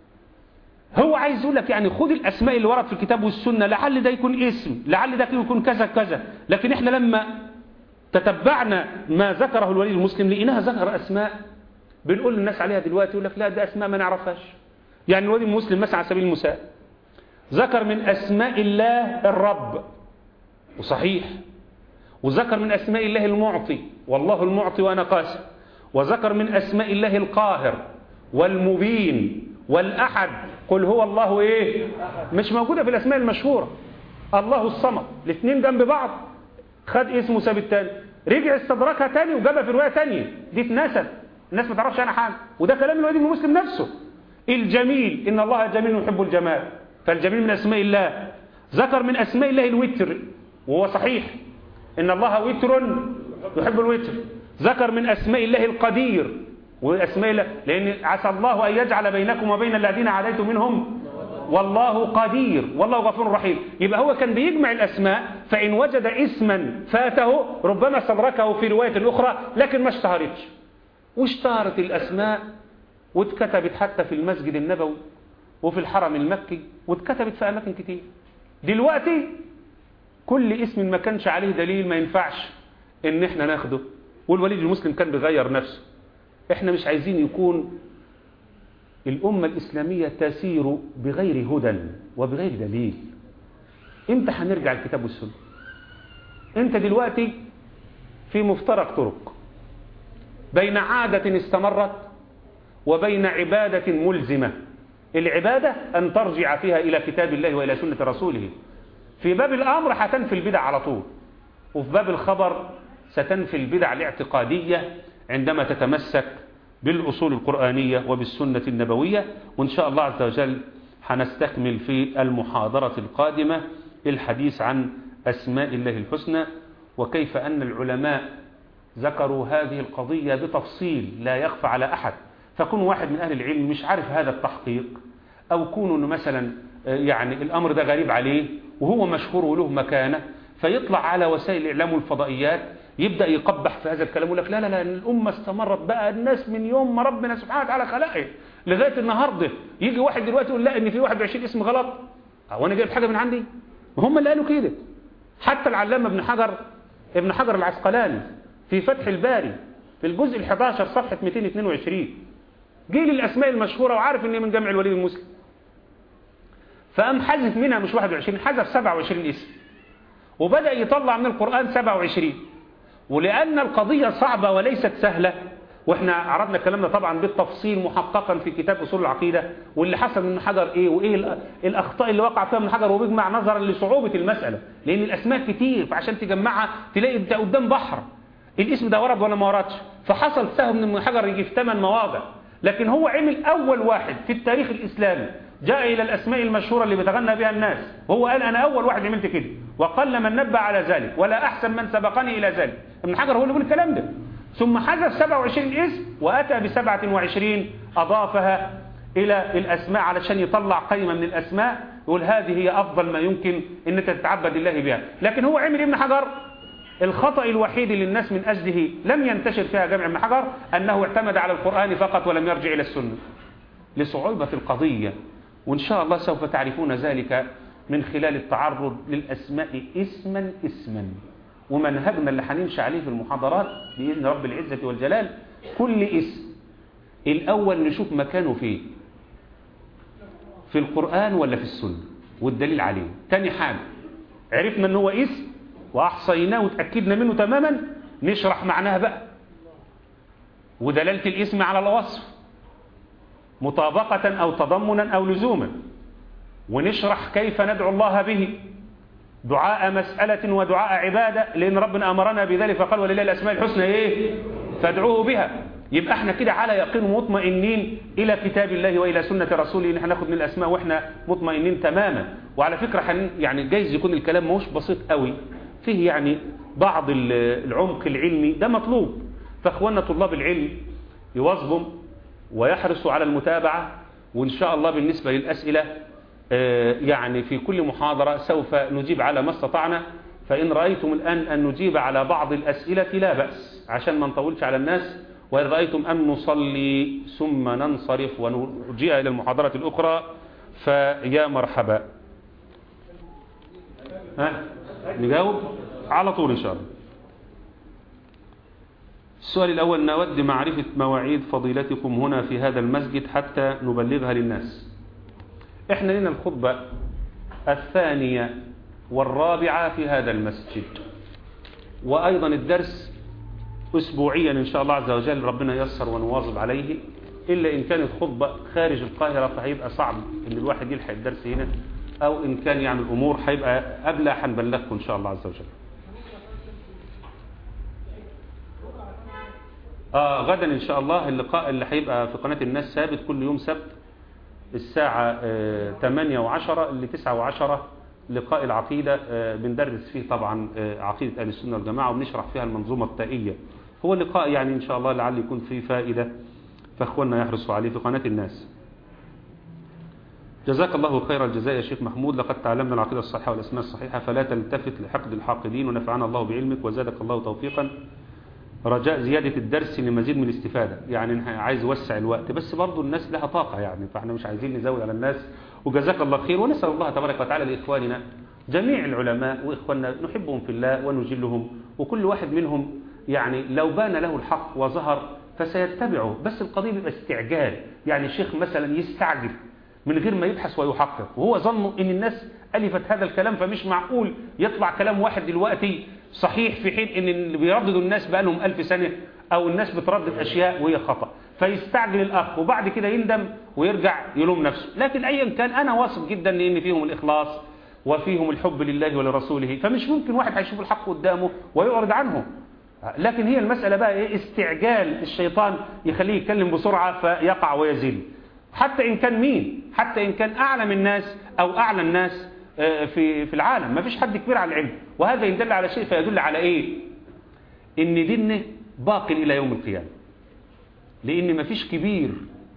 هو عايز يقول لك يعني خد الأسماء اللي ورد في الكتاب والسنة لعل ده يكون اسم لعل ده يكون كذا كذا لكن احنا لما تتبعنا ما ذكره الولي المسلم لقيناها ذكر أسماء بنقول للناس عليها دلوقتي يقول لك لا ده أسماء ما نعرفهاش يعني الولي المسلم مثلا على سبيل المثال ذكر من أسماء الله الرب وصحيح وذكر من أسماء الله المعطي والله المعطي وأنا قاسم وذكر من أسماء الله القاهر والمبين والأحد قل هو الله إيه مش موجودة في الأسماء المشهورة الله الصمد الاثنين جنب بعض خد اسمه ساب التاني رجع استدركها تاني وجابها في رواية تانية دي اتنست الناس ما تعرفش عنها حاجة وده كلام الوالد بن مسلم نفسه الجميل إن الله جميل يحب الجمال فالجميل من أسماء الله ذكر من أسماء الله الوتر وهو صحيح إن الله وتر يحب الوتر ذكر من أسماء الله القدير وأسماء الله لأن عسى الله أن يجعل بينكم وبين الذين عاديتم منهم والله قدير والله غفور رحيم يبقى هو كان بيجمع الأسماء فإن وجد اسما فاته ربما استدركه في رواية أخرى لكن ما اشتهرتش واشتهرت الأسماء واتكتبت حتى في المسجد النبوي وفي الحرم المكي واتكتبت في أماكن كتير دلوقتي كل اسم ما كانش عليه دليل ما ينفعش ان احنا ناخده والوليد المسلم كان بيغير نفسه احنا مش عايزين يكون الأمة الإسلامية تسير بغير هدى وبغير دليل امتى هنرجع الكتاب والسنة انت دلوقتي في مفترق طرق بين عادة استمرت وبين عبادة ملزمة العبادة أن ترجع فيها إلى كتاب الله وإلى سنة رسوله في باب الأمر هتنفي البدع على طول وفي باب الخبر ستنفي البدع الاعتقادية عندما تتمسك بالأصول القرآنية وبالسنة النبوية وإن شاء الله عز وجل هنستكمل في المحاضرة القادمة الحديث عن أسماء الله الحسنى وكيف أن العلماء ذكروا هذه القضية بتفصيل لا يخفى على أحد فكون واحد من أهل العلم مش عارف هذا التحقيق أو كون أنه مثلا يعني الأمر ده غريب عليه وهو مشهور وله مكانة فيطلع على وسائل الإعلام والفضائيات يبدأ يقبح في هذا الكلام يقول لك لا لا لا الأمة استمرت بقى الناس من يوم ما ربنا سبحانه وتعالى خلقه لغاية النهاردة يجي واحد دلوقتي يقول لا إن في 21 اسم غلط أو أنا جايب حاجة من عندي هم اللي قالوا كده حتى العلامة ابن حجر ابن حجر العسقلاني في فتح الباري في الجزء ال 11 صفحة 222 جيل الأسماء المشهورة وعارف إن من جمع الوليد المسلم فقام حذف منها مش 21 حذف 27 اسم وبدأ يطلع من القرآن 27 ولأن القضية صعبة وليست سهلة واحنا عرضنا الكلام ده طبعا بالتفصيل محققا في كتاب أصول العقيدة واللي حصل من حجر ايه وايه الأخطاء اللي وقع فيها من حجر وبيجمع نظرا لصعوبة المسألة لأن الأسماء كتير فعشان تجمعها تلاقي انت قدام بحر الاسم ده ورد ولا ما وردش فحصل سهم من حجر يجي في ثمان مواضع لكن هو عمل أول واحد في التاريخ الإسلامي جاء إلى الأسماء المشهورة اللي بيتغنى بها الناس وهو قال أنا أول واحد عملت كده وقل من نبأ على ذلك ولا أحسن من سبقني إلى ذلك ابن حجر هو اللي بيقول الكلام ده ثم حذف 27 اسم وأتى ب 27 أضافها إلى الأسماء علشان يطلع قيمة من الأسماء يقول هذه هي أفضل ما يمكن أن أنت تتعبد الله بها لكن هو عمل ابن حجر الخطأ الوحيد اللي الناس من أجله لم ينتشر فيها جمع ابن حجر أنه اعتمد على القرآن فقط ولم يرجع إلى السنة لصعوبة القضية وإن شاء الله سوف تعرفون ذلك من خلال التعرض للأسماء اسما اسما ومنهجنا اللي هنمشي عليه في المحاضرات بإذن رب العزة والجلال كل اسم الأول نشوف مكانه فين في القرآن ولا في السنة والدليل عليه تاني حاجة عرفنا ان هو اسم وأحصيناه وتأكدنا منه تماما نشرح معناها بقى ودلالة الاسم على الوصف مطابقة أو تضمنا أو لزوما ونشرح كيف ندعو الله به دعاء مسألة ودعاء عبادة لأن ربنا أمرنا بذلك فقال ولله الأسماء الحسنى إيه فادعوه بها يبقى احنا كده على يقين مطمئنين إلى كتاب الله وإلى سنة رسوله إن احنا ناخد من الأسماء وإحنا مطمئنين تماما وعلى فكرة حن يعني جايز يكون الكلام مش بسيط قوي فيه يعني بعض العمق العلمي ده مطلوب فأخواننا طلاب العلم يواظبوا ويحرصوا على المتابعة وإن شاء الله بالنسبة للأسئلة يعني في كل محاضرة سوف نجيب على ما استطعنا فإن رأيتم الآن أن نجيب على بعض الأسئلة لا بأس عشان ما نطولش على الناس وإن رأيتم أن نصلي ثم ننصرف ونجيء إلى المحاضرة الأخرى فيا مرحبا ها نجاوب على طول إن شاء الله السؤال الأول نود معرفة مواعيد فضيلتكم هنا في هذا المسجد حتى نبلغها للناس احنا لنا الخطبة الثانية والرابعة في هذا المسجد وأيضا الدرس أسبوعيا إن شاء الله عز وجل ربنا يسر ونواظب عليه إلا إن كانت خطبة خارج القاهرة فهيبقى صعب إن الواحد يلحق الدرس هنا أو إن كان يعني الأمور هيبقى قبل هنبلغكم إن شاء الله عز وجل آه غدا إن شاء الله اللقاء اللي هيبقى في قناة الناس ثابت كل يوم سبت الساعة آه 8 و10 ل 9 و10 لقاء العقيدة آه بندرس فيه طبعا آه عقيدة أهل السنة والجماعة وبنشرح فيها المنظومة التائية هو لقاء يعني إن شاء الله لعل يكون فيه فائدة فأخواننا يحرصوا عليه في قناة الناس جزاك الله خير الجزاء يا شيخ محمود لقد تعلمنا العقيدة الصحيحة والأسماء الصحيحة فلا تلتفت لحقد الحاقدين ونفعنا الله بعلمك وزادك الله توفيقا رجاء زيادة الدرس لمزيد من الاستفادة يعني عايز يوسع الوقت بس برضو الناس لها طاقة يعني فاحنا مش عايزين نزود على الناس وجزاك الله خير ونسأل الله تبارك وتعالى لإخواننا جميع العلماء وإخواننا نحبهم في الله ونجلهم وكل واحد منهم يعني لو بان له الحق وظهر فسيتبعه بس القضية بيبقى استعجال يعني شيخ مثلا يستعجل من غير ما يبحث ويحقق وهو ظنه ان الناس ألفت هذا الكلام فمش معقول يطلع كلام واحد دلوقتي صحيح في حين ان اللي بيرددوا الناس بقى لهم ألف سنة او الناس بتردد اشياء وهي خطأ فيستعجل الاخ وبعد كده يندم ويرجع يلوم نفسه لكن ايا كان انا واثق جدا ان فيهم الاخلاص وفيهم الحب لله ولرسوله فمش ممكن واحد هيشوف الحق قدامه ويعرض عنه لكن هي المسألة بقى ايه استعجال الشيطان يخليه يتكلم بسرعة فيقع ويزيل حتى إن كان مين حتى إن كان أعلم الناس أو أعلى الناس في في العالم ما فيش حد كبير على العلم وهذا يدل على شيء فيدل على إيه إن ديننا باق إلى يوم القيامة لأن ما فيش كبير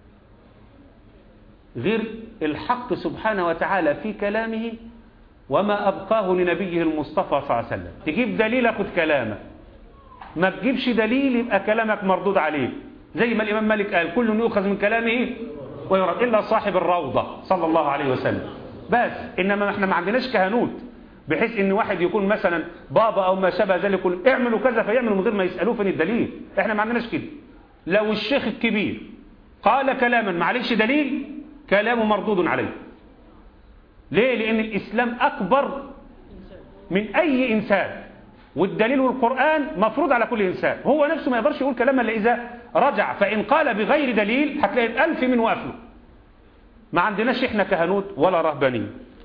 غير الحق سبحانه وتعالى في كلامه وما أبقاه لنبيه المصطفى صلى الله عليه وسلم تجيب دليل أخذ كلامه ما تجيبش دليل يبقى كلامك مردود عليه زي ما الإمام مالك قال كل يؤخذ من كلامه ويرد إلا صاحب الروضة صلى الله عليه وسلم بس إنما احنا ما عندناش كهنوت بحيث ان واحد يكون مثلا بابا او ما شابه ذلك يقول اعملوا كذا فيعملوا من غير ما يسألوه فين الدليل احنا ما عندناش كده لو الشيخ الكبير قال كلاما ما عليكش دليل كلامه مردود عليه ليه لان الاسلام اكبر من اي انسان والدليل والقرآن مفروض على كل إنسان هو نفسه ما يقدرش يقول كلاما إلا إذا رجع فإن قال بغير دليل هتلاقي الألف من وقفله ما عندناش إحنا كهنوت ولا رهبانية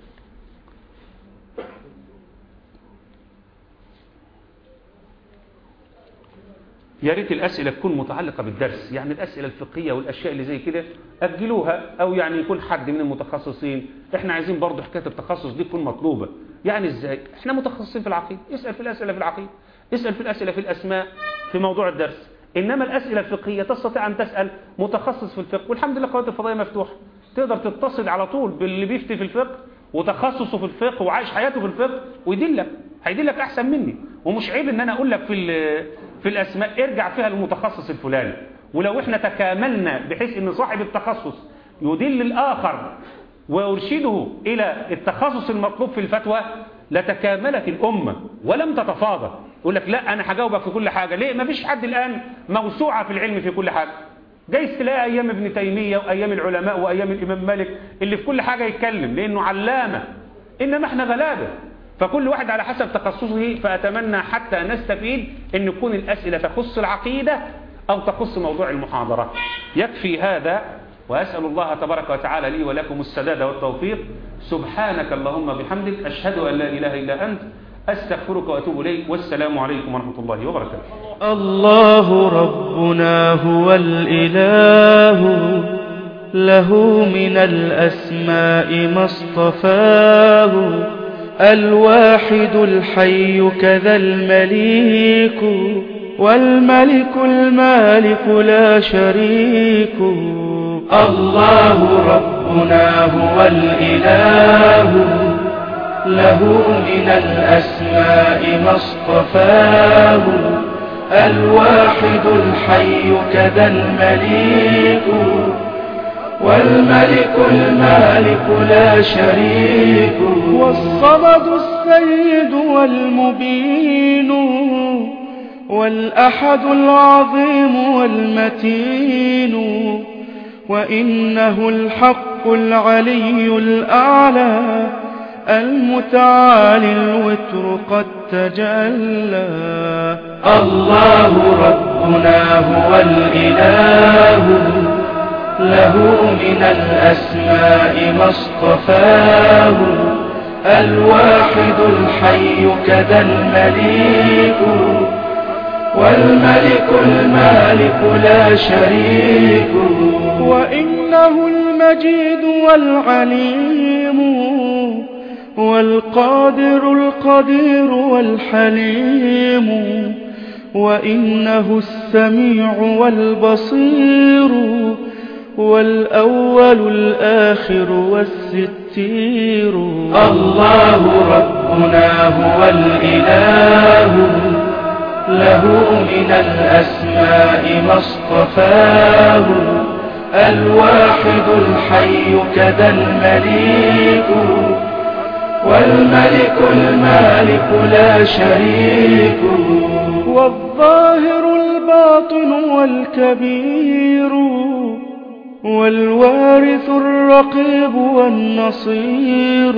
يا ريت الأسئلة تكون متعلقة بالدرس يعني الأسئلة الفقهية والأشياء اللي زي كده أجلوها أو يعني يكون حد من المتخصصين إحنا عايزين برضو حكاية التخصص دي تكون مطلوبة يعني إزاي إحنا متخصصين في العقيدة اسأل في الأسئلة في العقيدة اسأل في الأسئلة في الأسماء في موضوع الدرس إنما الأسئلة الفقهية تستطيع أن تسأل متخصص في الفقه والحمد لله قناة الفضائية مفتوحة تقدر تتصل على طول باللي بيفتي في الفقه وتخصصه في الفقه وعايش حياته في الفقه ويدلك هيدلك أحسن مني ومش عيب إن أنا أقول لك في في الأسماء ارجع فيها للمتخصص الفلاني ولو احنا تكاملنا بحيث ان صاحب التخصص يدل الآخر ويرشده إلى التخصص المطلوب في الفتوى لتكاملت الأمة ولم تتفاضل يقول لك لا أنا هجاوبك في كل حاجة ليه ما فيش حد الآن موسوعة في العلم في كل حاجة جايز تلاقي أيام ابن تيمية وأيام العلماء وأيام الإمام مالك اللي في كل حاجة يتكلم لأنه علامة إنما احنا غلابة فكل واحد على حسب تخصصه فأتمنى حتى نستفيد أن يكون الأسئلة تخص العقيدة أو تخص موضوع المحاضرة يكفي هذا وأسأل الله تبارك وتعالى لي ولكم السداد والتوفيق سبحانك اللهم بحمدك أشهد أن لا إله إلا أنت أستغفرك وأتوب إليك والسلام عليكم ورحمة الله وبركاته الله ربنا هو الإله له من الأسماء ما اصطفاه الواحد الحي كذا المليك والملك المالك لا شريك الله ربنا هو الإله له من الأسماء ما اصطفاه الواحد الحي كذا المليك والملك المالك لا شريك والصمد السيد والمبين والأحد العظيم والمتين وإنه الحق العلي الأعلى المتعالي الوتر قد تجلى الله ربنا هو الإله له من الأسماء ما اصطفاه الواحد الحي كذا المليك والملك المالك لا شريك وإنه المجيد والعليم والقادر القدير والحليم وإنه السميع والبصير والأول الآخر والستير الله ربنا هو الإله له من الأسماء ما اصطفاه الواحد الحي كذا المليك والملك المالك لا شريك والظاهر الباطن والكبير والوارث الرقيب والنصير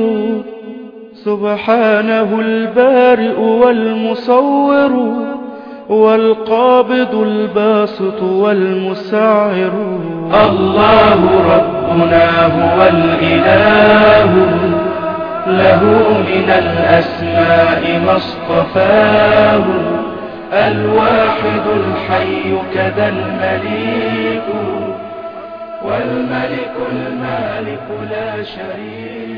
سبحانه البارئ والمصور والقابض الباسط والمسعر الله ربنا هو الإله له من الأسماء ما اصطفاه الواحد الحي كذا المليك والملك المالك لا شريك